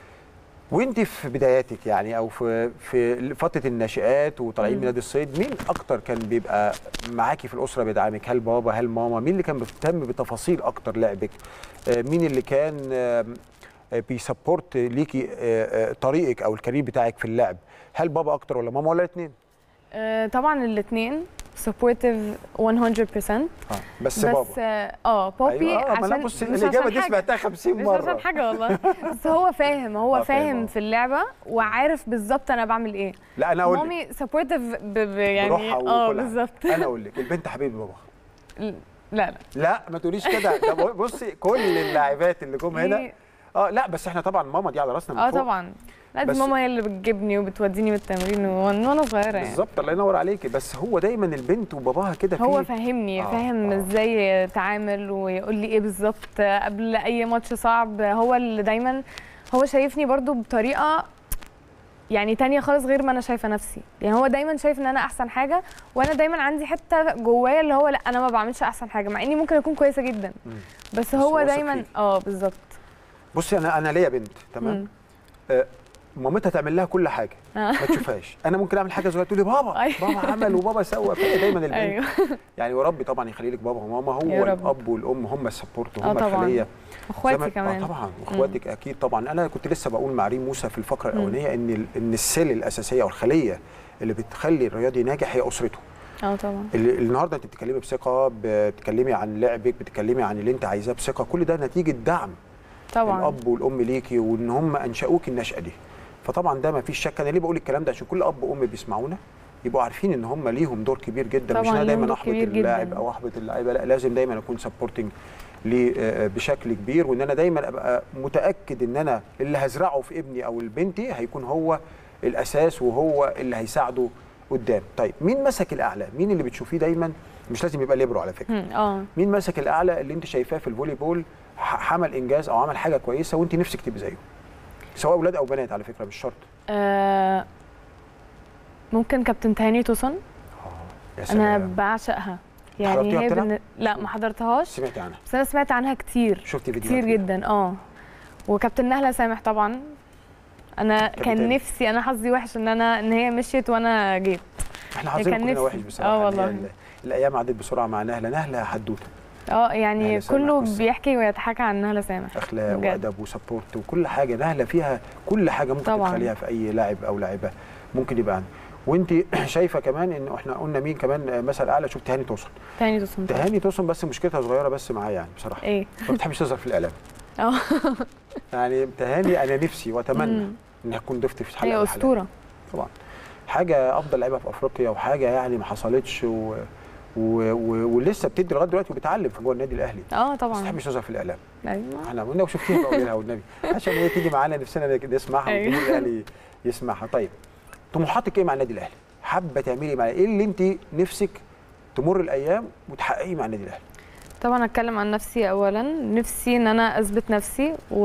S1: وانت في بداياتك يعني او في في فتره الناشئات وطالعين من
S3: مم.
S1: نادي الصيد مين اكتر كان بيبقى معاكي في الاسره بيدعمك هل بابا هل ماما مين اللي كان بيهتم بتفاصيل اكتر لعبك آه، مين اللي كان آم، آه، بيسبورت ليكي آه، آه، طريقك او الكارير بتاعك في اللعب هل بابا اكتر ولا ماما ولا الاثنين
S3: آه طبعا الاثنين سبورتيف 100%
S1: بس,
S3: بس
S1: بابا
S3: اه آه، بابي
S1: أيوة، آه، ما أنا
S3: عشان
S1: بص
S3: مش
S1: الاجابه
S3: عشان
S1: دي
S3: حاجة.
S1: سمعتها 50
S3: مش
S1: مره
S3: عشان حاجه والله بس هو فاهم هو
S1: آه، فاهم،
S3: فاهم
S1: آه.
S3: في اللعبه وعارف بالظبط انا بعمل ايه
S1: لا انا اقول لك
S3: مامي سبورتيف ب... ب... يعني
S1: بروحها
S3: اه
S1: وكل حاجة.
S3: بالظبط
S1: انا اقول لك البنت حبيبه بابا
S3: لا لا
S1: لا ما تقوليش كده ده بصي كل اللاعبات اللي جم هنا
S3: هي-
S1: اه لا بس احنا طبعا ماما دي على راسنا من
S3: اه
S1: فوق.
S3: طبعا لا دي
S1: بس-
S3: ماما هي اللي بتجيبني وبتوديني بالتمرين وأنا- وانا صغيره يعني
S1: بالظبط الله ينور عليكي بس هو دايما البنت وباباها كده
S3: هو
S1: في
S3: فاهمني
S1: آه،
S3: فاهم
S1: آه.
S3: ازاي يتعامل ويقول لي ايه بالظبط قبل اي ماتش صعب هو اللي دايما هو شايفني برضو بطريقه يعني تانية خالص غير ما انا شايفه نفسي يعني هو دايما شايف ان انا احسن حاجه وانا دايما عندي حته جوايا اللي هو لا انا ما بعملش احسن حاجه مع اني ممكن اكون كويسه جدا
S1: مم.
S3: بس
S1: هو
S3: هو
S1: واثق
S3: دايما
S1: فيك.
S3: اه بالظبط
S1: بصي انا انا ليا بنت تمام
S3: مم.
S1: آه مامتها تعمل لها كل حاجه
S3: آه.
S1: ما تشوفهاش انا ممكن اعمل حاجه صغيره تقول لي بابا
S3: أيوة.
S1: بابا عمل وبابا سوى فهي دايما البنت
S3: ايوه
S1: يعني وربي طبعا يخلي لك بابا وماما هو
S3: يا رب.
S1: الاب والام هم السبورت
S3: آه
S1: هم
S3: طبعاً.
S1: الخليه زي
S3: واخواتي
S1: ما-
S3: كمان
S1: آه طبعا واخواتك اكيد طبعا انا كنت لسه بقول مع ريم موسى في الفقره الاولانيه ان ال- ان السيل الاساسيه او الخليه اللي بتخلي الرياضي ناجح هي اسرته
S3: اه طبعا
S1: اللي النهارده انت بتتكلمي بثقه بتتكلمي عن لعبك بتتكلمي عن اللي انت عايزاه بثقه كل ده نتيجه دعم
S3: طبعا
S1: الاب والام ليكي وان هم انشأوك النشأه دي فطبعا ده ما فيش شك انا ليه بقول الكلام ده عشان كل اب وام بيسمعونا يبقوا عارفين ان هم ليهم دور كبير جدا مش
S3: طبعاً
S1: انا
S3: ليهم
S1: دايما
S3: دور
S1: احبط
S3: كبير جداً.
S1: اللاعب او احبط اللعيبه لا لازم دايما اكون سبورتنج ليه آه، بشكل كبير وان انا دايما ابقى متاكد ان انا اللي هزرعه في ابني او بنتي هيكون هو الاساس وهو اللي هيساعده قدام طيب مين مسك الاعلى مين اللي بتشوفيه دايما مش لازم يبقى ليبرو على فكره
S3: مم، اه
S1: مين مسك الاعلى اللي انت شايفاه في الفولي بول ح- عمل انجاز او عمل حاجه كويسه وانت نفسك تبقى زيه سواء اولاد او بنات على فكره مش شرط
S3: آه، ممكن كابتن تهاني توسن
S1: يا
S3: انا
S1: سلام
S3: بعشقها
S1: حضرتيها
S3: يعني هي
S1: بتلعب؟
S3: بن... لا ما حضرتهاش
S1: سمعت عنها
S3: بس انا سمعت عنها كتير
S1: شفتي فيديوهات
S3: كتير
S1: ليها.
S3: جدا اه وكابتن نهله سامح طبعا انا
S1: كابتن.
S3: كان نفسي انا حظي وحش ان انا ان هي مشيت وانا جيت
S1: احنا حظنا
S3: كان
S1: كلنا
S3: نفسي.
S1: وحش بصراحه
S3: آه
S1: إن هي
S3: والله.
S1: ال- الايام عدت بسرعه مع نهله نهله حدوته
S3: اه يعني
S1: نهلة سامح
S3: كله
S1: قصة.
S3: بيحكي ويتحكى عن نهله سامح
S1: اخلاق
S3: بجد.
S1: وادب وسبورت وكل حاجه نهله فيها كل حاجه ممكن
S3: طبعاً.
S1: تخليها في اي لاعب او لاعبه ممكن يبقى عنده وانت شايفه كمان ان احنا قلنا مين كمان مثل اعلى شفت تهاني توصل
S3: تاني توسن طبعاً.
S1: تهاني توصل بس مشكلتها صغيره بس معايا يعني بصراحه
S3: ايه
S1: ما بتحبش تظهر في الاعلام
S3: اه
S1: يعني تهاني انا نفسي واتمنى
S3: مم.
S1: انها تكون ضيفتي في حلقه
S3: هي
S1: من الحلقات.
S3: اسطوره
S1: طبعا حاجه افضل لعيبه في افريقيا وحاجه يعني ما حصلتش و... و... و... ولسه بتدي لغايه دلوقتي وبتعلم في جوه النادي الاهلي
S3: اه
S1: بس
S3: طبعا
S1: تحبش تظهر في الاعلام
S3: ايوه
S1: احنا قلنا وشفتيها بقى لها والنبي عشان هي تيجي معانا نفسنا نسمعها
S3: أيوة.
S1: والجمهور الاهلي يسمعها طيب طموحاتك ايه مع النادي الاهلي؟ حابه تعملي مع ايه اللي انت نفسك تمر الايام وتحققيه مع النادي الاهلي؟
S3: طبعا اتكلم عن نفسي اولا نفسي ان انا اثبت نفسي و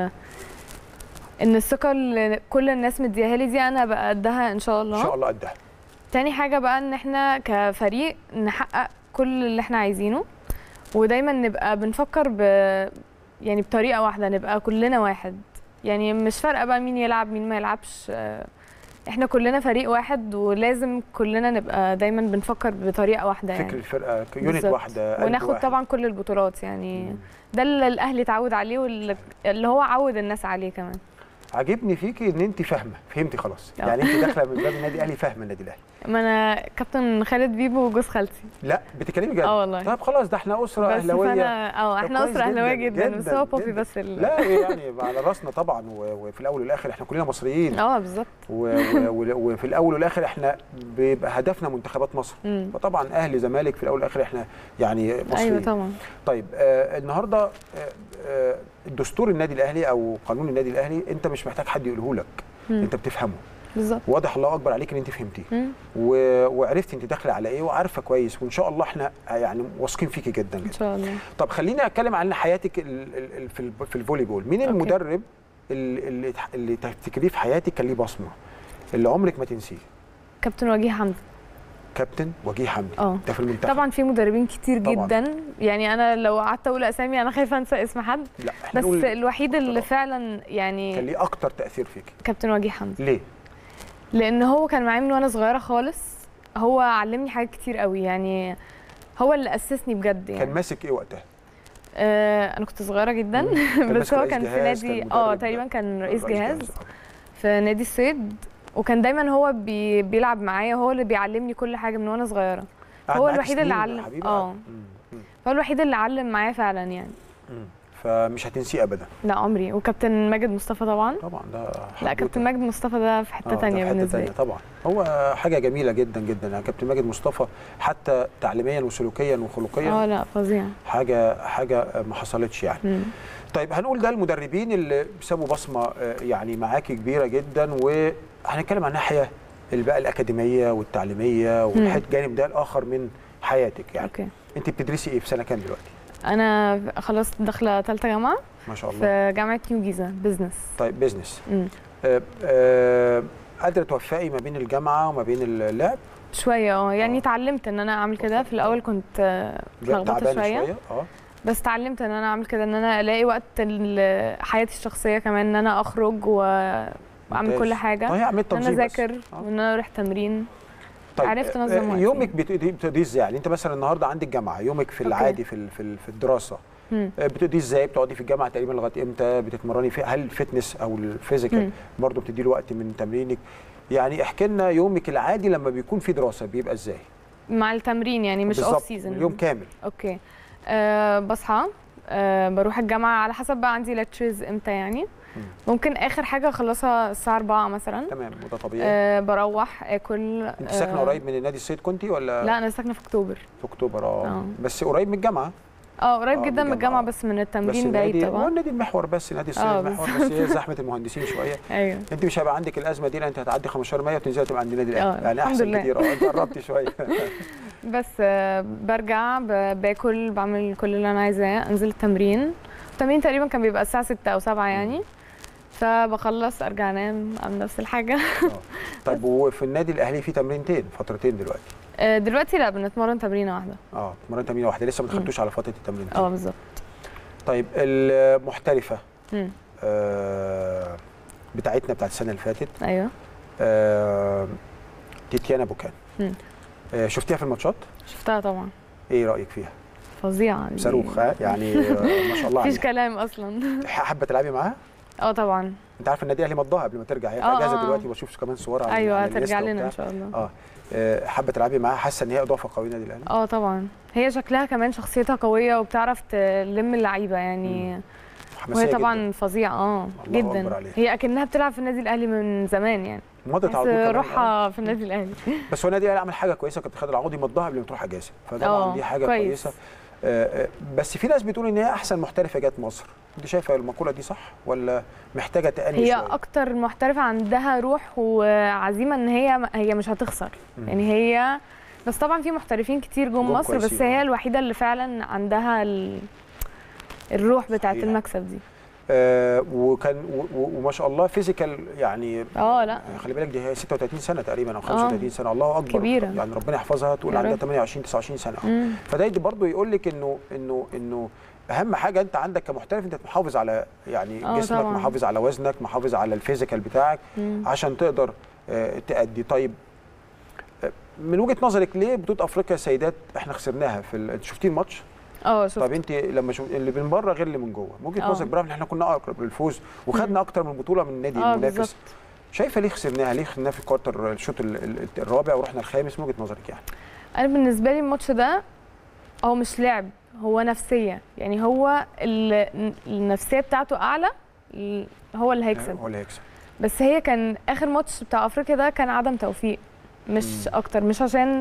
S3: ان الثقه اللي كل الناس مديها لي دي انا بقى قدها ان شاء الله
S1: ان شاء الله قدها
S3: تاني حاجه بقى ان احنا كفريق نحقق كل اللي احنا عايزينه ودايما نبقى بنفكر ب يعني بطريقه واحده نبقى كلنا واحد يعني مش فارقه بقى مين يلعب مين ما يلعبش آه، احنا كلنا فريق واحد ولازم كلنا نبقى دايما بنفكر بطريقه واحده
S1: فكر
S3: يعني
S1: الفرقه يونت
S3: بالظبط.
S1: واحده قلب
S3: وناخد
S1: واحد.
S3: طبعا كل البطولات يعني
S1: مم.
S3: ده اللي الاهلي اتعود عليه واللي اللي هو عود الناس عليه كمان
S1: عاجبني فيكي ان انت فاهمه فهمتي خلاص
S3: آه.
S1: يعني انت داخله من باب النادي الاهلي فاهمه النادي الاهلي
S3: ما انا كابتن خالد بيبو جوز خالتي
S1: لا بتتكلمي جد
S3: اه والله
S1: طيب خلاص ده احنا اسره
S3: بس
S1: اهلاويه
S3: فانا اه
S1: طب
S3: احنا
S1: كويس
S3: اسره اهلاويه
S1: جداً،
S3: جدا, بس هو بوبي
S1: جداً.
S3: بس ال...
S1: لا يعني على راسنا طبعا و- وفي الاول والاخر احنا كلنا مصريين
S3: اه بالظبط
S1: و- و- و- وفي الاول والاخر احنا بيبقى هدفنا منتخبات مصر
S3: مم.
S1: فطبعا اهلي زمالك في الاول والاخر احنا يعني مصريين
S3: ايوه طبعا
S1: طيب آه النهارده آه آه الدستور النادي الاهلي او قانون النادي الاهلي انت مش محتاج حد يقوله لك
S3: مم.
S1: انت بتفهمه
S3: بالظبط
S1: واضح الله اكبر عليك ان انت فهمتيه
S3: مم.
S1: و... وعرفتي انت داخله على ايه وعارفه كويس وان شاء الله احنا يعني واثقين فيكي جدا
S3: ان
S1: جدا
S3: شاء الله
S1: طب خليني اتكلم عن حياتك ال... ال... ال- في ال... في الفولي بول مين
S3: أوكي.
S1: المدرب اللي اللي, تح- اللي تفتكريه في حياتك كان ليه بصمه اللي عمرك ما تنسيه
S3: كابتن وجيه حمدي
S1: كابتن وجيه حمدي
S3: اه
S1: ده في المنتخب
S3: طبعا في مدربين كتير
S1: طبعاً.
S3: جدا يعني انا لو قعدت اقول اسامي انا خايفه انسى اسم حد
S1: لا احنا
S3: بس
S1: نقول
S3: الوحيد اللي
S1: طبعاً.
S3: فعلا
S1: كان
S3: يعني
S1: ليه اكتر تاثير فيك
S3: كابتن وجيه حمدي
S1: ليه
S3: لان هو كان معايا من وانا صغيره خالص هو علمني حاجات كتير قوي يعني هو اللي اسسني بجد يعني
S1: كان ماسك ايه وقتها
S3: آه انا كنت صغيره جدا
S1: كان
S3: بس
S1: ماسك
S3: هو
S1: رئيس
S3: كان في
S1: جهاز،
S3: نادي
S1: كان
S3: اه
S1: مدرب؟
S3: تقريبا كان رئيس جهاز
S1: آه.
S3: في نادي الصيد وكان دايما هو بي بيلعب معايا هو اللي بيعلمني كل حاجه من وانا صغيره
S1: قعد
S3: هو
S1: معاك
S3: الوحيد اللي
S1: سنين يا
S3: علم-
S1: حبيبي.
S3: آه.
S1: مم. مم.
S3: هو الوحيد اللي علم معايا فعلا يعني
S1: مم. فمش هتنسيه ابدا
S3: لا عمري وكابتن ماجد مصطفى طبعا
S1: طبعا ده
S3: لا
S1: حدوتة.
S3: كابتن ماجد مصطفى ده في حته
S1: آه، ده
S3: تانية
S1: في حتة
S3: بالنسبه
S1: تانية
S3: لي
S1: طبعا هو حاجه جميله جدا جدا يعني كابتن ماجد مصطفى حتى تعليميا وسلوكيا وخلقيا
S3: اه لا فظيع
S1: حاجه حاجه ما حصلتش يعني
S3: مم.
S1: طيب هنقول ده المدربين اللي سابوا بصمه آه، يعني معاكي كبيره جدا وهنتكلم عن الناحيه اللي بقى الاكاديميه والتعليميه والجانب ده الاخر من حياتك يعني
S3: اوكي
S1: انت بتدرسي ايه في سنه كام دلوقتي
S3: انا خلاص داخله ثالثه جامعه
S1: ما شاء الله
S3: في جامعه نيو جيزه بزنس
S1: طيب بيزنس
S3: مم.
S1: آه، آه، قادره توفقي ما بين الجامعه وما بين اللعب
S3: شويه اه يعني
S1: آه.
S3: اتعلمت ان انا اعمل كده في الاول كنت آه، متلخبطه
S1: تعبانه
S3: شويه
S1: شويه اه
S3: بس اتعلمت ان انا اعمل كده ان انا الاقي وقت ال- حياتي الشخصيه كمان ان انا اخرج و واعمل
S1: ممتاز.
S3: كل حاجه
S1: طيب اعمل
S3: ان انا
S1: تنظيم بس.
S3: اذاكر
S1: آه.
S3: وان انا اروح تمرين
S1: طيب
S3: عرفت
S1: آه،
S3: انظم وقتي.
S1: يومك بتقضي بتقضيه ازاي يعني انت مثلا النهارده عندك جامعه يومك في
S3: أوكي.
S1: العادي في ال- في ال- في الدراسه
S3: مم.
S1: آه، بتقضيه ازاي بتقعدي في الجامعه تقريبا لغايه امتى بتتمرني في هل الفتنس او الفيزيكال
S3: مم.
S1: برضه بتدي له وقت من تمرينك يعني احكي لنا يومك العادي لما بيكون في دراسه بيبقى ازاي
S3: مع التمرين يعني مش اوف
S1: بالظبط،
S3: سيزون
S1: اليوم كامل
S3: اوكي أه بصحى أه بروح الجامعه على حسب بقى عندي ليكتشرز امتى يعني
S1: مم.
S3: ممكن اخر حاجه اخلصها الساعه 4 مثلا
S1: تمام وده طبيعي
S3: أه بروح اكل
S1: انت ساكنه
S3: آه،
S1: قريب من النادي السيد كنتي ولا
S3: لا انا ساكنه في اكتوبر
S1: في اكتوبر اه
S3: آه.
S1: بس قريب من الجامعه
S3: اه قريب
S1: آه،
S3: جدا من
S1: بالجامعة.
S3: الجامعه بس من
S1: بس
S3: التمرين بعيد
S1: النادي هو
S3: طبعا
S1: النادي المحور بس نادي السيد
S3: آه،
S1: المحور بس هي زحمه المهندسين شويه
S3: ايوه
S1: انت مش هيبقى عندك الازمه دي لان انت هتعدي 15 ميه وتنزلي تبقى عند النادي الاهلي
S3: آه،
S1: يعني
S3: الحمد
S1: احسن
S3: لله.
S1: كتير اه انت قربتي شويه
S3: بس آه، برجع ب- باكل بعمل كل اللي انا عايزاه انزل التمرين التمرين تقريبا كان بيبقى الساعه 6 او 7 يعني فبخلص ارجع انام اعمل نفس الحاجه
S1: آه. طيب وفي النادي الاهلي في تمرينتين فترتين دلوقتي
S3: آه، دلوقتي لا بنتمرن تمرينه واحده
S1: اه تمرين تمرينه واحده لسه ما دخلتوش على فتره التمرين
S3: اه بالظبط
S1: طيب المحترفه
S3: مم.
S1: آه بتاعتنا بتاعت السنه اللي فاتت
S3: ايوه
S1: آه تيتيانا بوكان
S3: مم.
S1: آه شفتيها في الماتشات
S3: شفتها طبعا
S1: ايه رايك فيها
S3: فظيعه دي.
S1: صاروخ ها يعني آه ما شاء الله
S3: مفيش
S1: عليها
S3: كلام اصلا
S1: حابه تلعبي معاها
S3: اه طبعا
S1: انت عارف النادي الاهلي مضاها قبل ما ترجع هي في
S3: آه،
S1: اجازه
S3: آه.
S1: دلوقتي بشوف كمان صورها على-
S3: ايوه
S1: على الانستا
S3: هترجع لنا
S1: وبتاع.
S3: ان شاء الله
S1: اه آه، حابه تلعبي معاها حاسه ان هي اضافه قويه للنادي الاهلي
S3: اه طبعا هي شكلها كمان شخصيتها قويه وبتعرف تلم اللعيبه يعني
S1: حماسيه
S3: وهي
S1: جداً.
S3: طبعا فظيعه اه
S1: الله أكبر
S3: جدا
S1: عليها.
S3: هي اكنها بتلعب في النادي الاهلي من زمان يعني
S1: مضت
S3: بس
S1: على طول كمان، آه.
S3: روحها في النادي الاهلي
S1: بس هو النادي الاهلي عمل حاجه كويسه كابتن خالد العوضي مضاها قبل ما تروح اجازه فطبعا
S3: آه،
S1: دي حاجه
S3: كويس.
S1: كويسه آه، آه، بس في ناس بتقول ان هي احسن محترفه جت مصر انت شايفه المقوله دي صح ولا محتاجه تأني
S3: هي
S1: شويه
S3: اكتر محترفه عندها روح وعزيمه ان هي هي مش هتخسر
S1: مم.
S3: يعني هي بس طبعا في محترفين كتير جم
S1: جم
S3: مصر بس
S1: كويسين،
S3: هي
S1: آه.
S3: الوحيده اللي فعلا عندها ال... الروح بتاعت
S1: صحيح.
S3: المكسب دي
S1: آه وكان و- و- وما شاء الله فيزيكال يعني
S3: اه لا
S1: خلي بالك دي هي 36 سنه تقريبا او 35 سنه الله اكبر
S3: كبيرة.
S1: يعني ربنا يحفظها تقول
S3: يا
S1: عندها
S3: رب.
S1: 28 29 سنه
S3: مم.
S1: فده يدي برضه يقول لك انه انه انه اهم حاجه انت عندك كمحترف انت محافظ على يعني
S3: آه
S1: جسمك
S3: طبعاً.
S1: محافظ على وزنك محافظ على الفيزيكال بتاعك
S3: مم.
S1: عشان تقدر آه، تأدي طيب آه، من وجهه نظرك ليه بطوله افريقيا سيدات احنا خسرناها في ال... شفتي الماتش
S3: اه شفت
S1: طب انت لما شوف اللي من بره غير اللي من جوه من وجهه
S3: آه.
S1: نظرك برغم ان احنا كنا اقرب للفوز وخدنا اكتر من بطوله من النادي
S3: اه
S1: المنافس
S3: بالظبط
S1: شايفه ليه خسرناها ليه خسرناها في الكوارتر الشوط ال- ال- الرابع ورحنا الخامس من وجهه نظرك يعني
S3: انا بالنسبه لي الماتش ده هو مش لعب هو نفسيه يعني هو ال- النفسيه بتاعته اعلى ال- هو اللي هيكسب
S1: هو اللي هيكسب
S3: بس هي كان اخر ماتش بتاع افريقيا ده كان عدم توفيق مش
S1: مم.
S3: اكتر مش عشان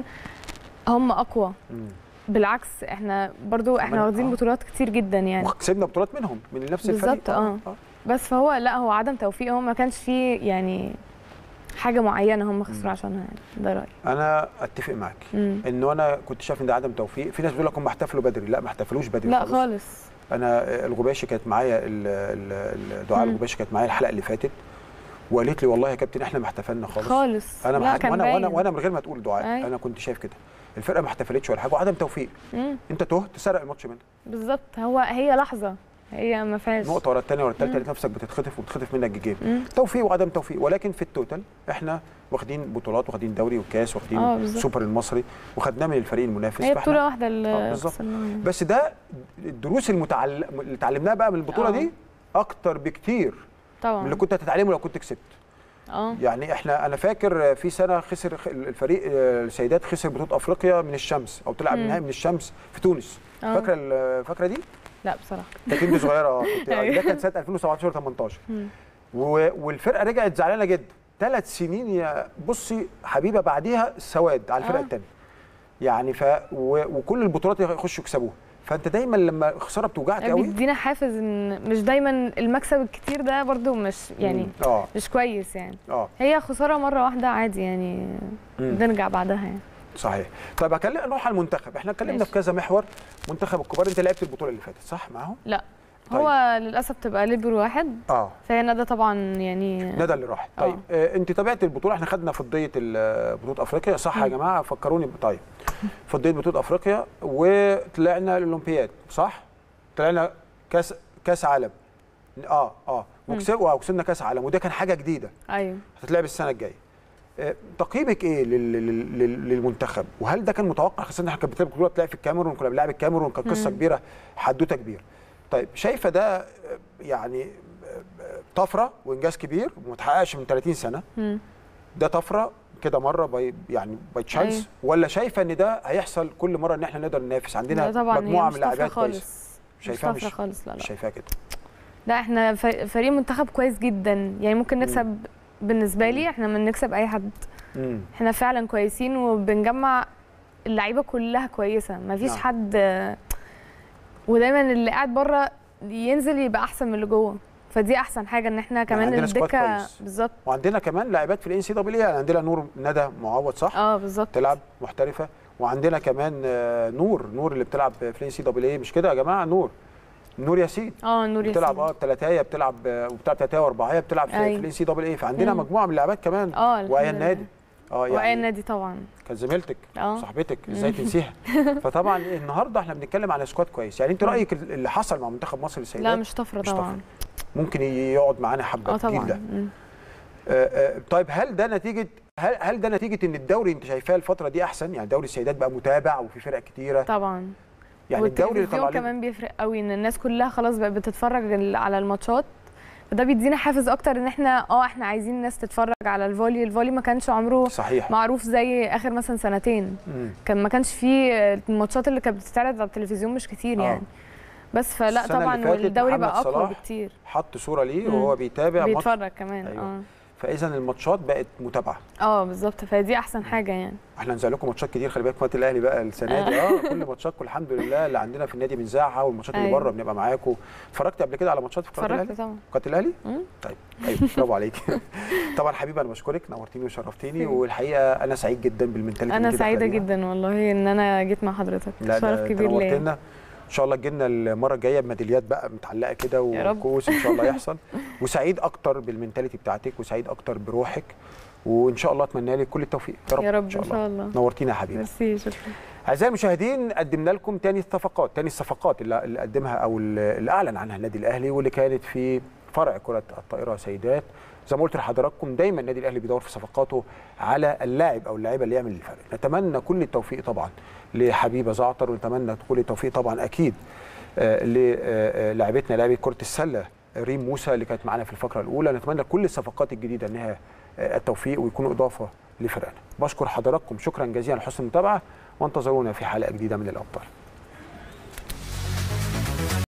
S3: هم اقوى
S1: مم.
S3: بالعكس احنا برضو احنا
S1: كمان-
S3: واخدين
S1: آه.
S3: بطولات كتير جدا يعني
S1: وكسبنا بطولات منهم من نفس الفريق
S3: بالظبط، آه. بس فهو لا هو عدم توفيق هو ما كانش فيه يعني حاجه معينه هم خسروا عشانها يعني ده رايي
S1: انا اتفق معاك
S3: مم.
S1: انه انا كنت شايف ان ده عدم توفيق في ناس بتقول لك هم احتفلوا بدري لا ما احتفلوش بدري
S3: لا
S1: خالص.
S3: خالص
S1: انا آه، الغباشي كانت معايا ال- ال- ال- دعاء
S3: مم.
S1: الغباشي كانت معايا الحلقه اللي فاتت وقالت لي والله يا كابتن احنا ما احتفلنا خالص
S3: خالص
S1: انا
S3: لا
S1: ما
S3: كان
S1: وانا وانا
S3: باين.
S1: وانا من غير ما تقول دعاء
S3: أي.
S1: انا كنت شايف كده الفرقه ما احتفلتش ولا حاجه وعدم توفيق
S3: مم.
S1: انت تهت سرق الماتش منك
S3: بالظبط هو هي لحظه هي ما فيهاش
S1: نقطه ورا الثانيه ورا الثالثه
S3: مم.
S1: لقيت نفسك بتتخطف وبتخطف منك الجيم
S3: مم.
S1: توفيق وعدم توفيق ولكن في التوتال احنا واخدين بطولات واخدين دوري وكاس واخدين
S3: آه، بالظبط.
S1: سوبر المصري وخدناه من الفريق المنافس
S3: هي
S1: فإحنا-
S3: بطوله واحده اللي
S1: آه، بالظبط.
S3: خسرناها.
S1: بس ده الدروس المتعل... اللي اتعلمناها بقى من البطوله
S3: آه.
S1: دي اكتر بكتير من
S3: طبعا
S1: اللي كنت هتتعلمه لو كنت كسبت
S3: اه
S1: يعني احنا انا فاكر في سنه خسر الفريق السيدات خسر بطوله افريقيا من الشمس او طلع من
S3: مم.
S1: النهائي من الشمس في تونس
S3: آه.
S1: فاكره ال- فاكره دي
S3: لا بصراحه
S1: كانت انت صغيره اه كنت
S3: أيوة.
S1: ده كان سنه 2017 18
S3: مم.
S1: و- والفرقه رجعت زعلانه جدا ثلاث سنين يا بصي حبيبه بعديها سواد على الفرقه
S3: آه.
S1: الثانيه يعني ف و... وكل البطولات يخشوا يكسبوها فانت دايما لما الخساره بتوجعك قوي
S3: بيدينا حافز ان مش دايما المكسب الكتير ده برضو مش يعني
S1: مم. اه
S3: مش كويس يعني
S1: اه
S3: هي خساره مره واحده عادي يعني
S1: مم.
S3: نرجع بعدها يعني
S1: صحيح طيب هكلم نروح على المنتخب احنا اتكلمنا
S3: ماشي.
S1: في كذا محور منتخب الكبار انت لعبت البطوله اللي فاتت صح معاهم
S3: لا
S1: طيب.
S3: هو للاسف تبقى ليبرو واحد
S1: اه
S3: فهي ندى طبعا يعني
S1: ندى اللي راحت
S3: آه.
S1: طيب آه انت تابعت البطوله احنا خدنا فضيه ال- بطوله افريقيا صح يا
S3: مم.
S1: جماعه فكروني طيب فضيه بطوله افريقيا وطلعنا الاولمبياد صح طلعنا كاس كاس عالم اه اه وكسب- وكسبنا كاس عالم وده كان حاجه جديده
S3: ايوه
S1: هتتلعب السنه الجايه آه، تقييمك ايه لل- لل- لل- للمنتخب وهل ده كان متوقع خاصه ان احنا كانت بتلعب بطوله تلعب في الكاميرون كنا بنلعب الكاميرون كانت قصه كبيره حدوته كبيره طيب شايفه ده آه، يعني آه، آه، طفره وانجاز كبير وما اتحققش من 30 سنه
S3: مم.
S1: ده طفره كده مره باي يعني باي تشانس
S3: أيوة.
S1: ولا شايفه ان ده هيحصل كل مره ان احنا نقدر ننافس عندنا
S3: لا طبعا
S1: مجموعه
S3: هي
S1: من
S3: مش طفرة
S1: اللاعبات كويسه
S3: خالص
S1: شايفاها
S3: مش
S1: مش
S3: طفرة خالص لا لا
S1: مش شايفاها كده
S3: لا احنا ف- فريق منتخب كويس جدا يعني ممكن نكسب بالنسبه لي احنا من نكسب اي حد
S1: امم
S3: احنا فعلا كويسين وبنجمع اللعيبه كلها كويسه ما فيش
S1: نعم.
S3: حد ودايما اللي قاعد بره ينزل يبقى احسن من اللي جوه فدي احسن حاجه ان احنا كمان
S1: عندنا سكواد
S3: الدكه
S1: كويس.
S3: بالظبط
S1: وعندنا كمان لاعبات في الان سي دبليو يعني عندنا نور ندى معوض صح
S3: اه بالظبط
S1: بتلعب محترفه وعندنا كمان آه، نور نور اللي بتلعب في الان سي دبليو مش كده يا جماعه نور نور ياسين
S3: اه نور
S1: بتلعب اه
S3: ياسين
S1: ثلاثيه بتلعب آه، وبتلعب ثلاثيه واربعيه بتلعب في
S3: أيوة.
S1: الان سي دبليو اي فعندنا
S3: مم.
S1: مجموعه من اللاعبات كمان
S3: اه الحمد
S1: وايا
S3: لله.
S1: النادي اه
S3: وآية
S1: يعني
S3: النادي طبعا
S1: كانت زميلتك
S3: اه
S1: صاحبتك ازاي تنسيها فطبعا النهارده احنا بنتكلم على سكواد كويس يعني انت رايك اللي حصل مع منتخب مصر للسيدات
S3: لا مش طفره
S1: مش
S3: طبعا
S1: ممكن يقعد معانا حبه
S3: اه
S1: الجيل
S3: طبعا
S1: ده
S3: مم.
S1: آه، آه، طيب هل ده نتيجه هل هل ده نتيجه ان الدوري انت شايفاه الفتره دي احسن يعني دوري السيدات بقى متابع وفي فرق كتيره
S3: طبعا
S1: يعني الدوري اللي
S3: والتلفزيون
S1: طلع لنا
S3: كمان بيفرق قوي ان الناس كلها خلاص بقت بتتفرج ال- على الماتشات فده بيدينا حافز اكتر ان احنا اه احنا عايزين الناس تتفرج على الفولي الفولي ما كانش عمره
S1: صحيح
S3: معروف زي اخر مثلا سنتين
S1: مم.
S3: كان ما كانش فيه الماتشات اللي كانت بتتعرض على التلفزيون مش كتير
S1: آه.
S3: يعني بس فلا
S1: السنة
S3: طبعا
S1: اللي فاتت
S3: والدوري بقى
S1: محمد
S3: اقوى
S1: صلاح
S3: بكتير
S1: حط صوره ليه
S3: مم.
S1: وهو بيتابع ماتش
S3: بيتفرج كمان
S1: أيوة.
S3: اه
S1: فاذا الماتشات بقت متابعه
S3: اه بالظبط فدي احسن حاجه يعني
S1: احنا هنزل لكم ماتشات كتير خلي بالك في النادي الاهلي بقى السنه دي اه كل ماتشاتكم الحمد لله اللي عندنا في النادي بنذاعها والماتشات اللي
S3: أيوة.
S1: بره بنبقى معاكم اتفرجت قبل كده على ماتشات في قناه
S3: اتفرجت
S1: الاهلي
S3: طبعا
S1: قناه الاهلي
S3: مم.
S1: طيب ايوه برافو عليك طبعا حبيبي انا بشكرك نورتيني وشرفتيني
S3: حبيبي.
S1: والحقيقه انا سعيد جدا بالمنتاليتي
S3: انا
S1: اللي
S3: سعيده
S1: داخلة بيها.
S3: جدا والله ان انا جيت مع حضرتك
S1: لا
S3: شرف
S1: ده
S3: كبير ليا
S1: نورتنا ان شاء الله تجينا المره الجايه بميداليات بقى متعلقه كده
S3: يا رب.
S1: وكوس ان شاء الله يحصل وسعيد اكتر بالمنتاليتي بتاعتك وسعيد اكتر بروحك وان شاء الله اتمنى لك كل التوفيق يا رب,
S3: يا رب
S1: ان شاء
S3: ان
S1: الله
S3: شاء الله
S1: نورتينا يا حبيبي
S3: ميرسي شكرا
S1: اعزائي المشاهدين قدمنا لكم تاني الصفقات تاني الصفقات اللي اللي قدمها او اللي اعلن عنها النادي الاهلي واللي كانت في فرع كره الطائره سيدات زي ما قلت لحضراتكم دايما النادي الاهلي بيدور في صفقاته على اللاعب او اللاعيبه اللي يعمل الفرق نتمنى كل التوفيق طبعا لحبيبه زعتر ونتمنى كل التوفيق طبعا اكيد آه، للاعبتنا لاعبه كره السله ريم موسى اللي كانت معانا في الفقره الاولى نتمنى كل الصفقات الجديده انها آه، التوفيق ويكونوا اضافه لفرقنا بشكر حضراتكم شكرا جزيلا لحسن المتابعه وانتظرونا في حلقه جديده من الابطال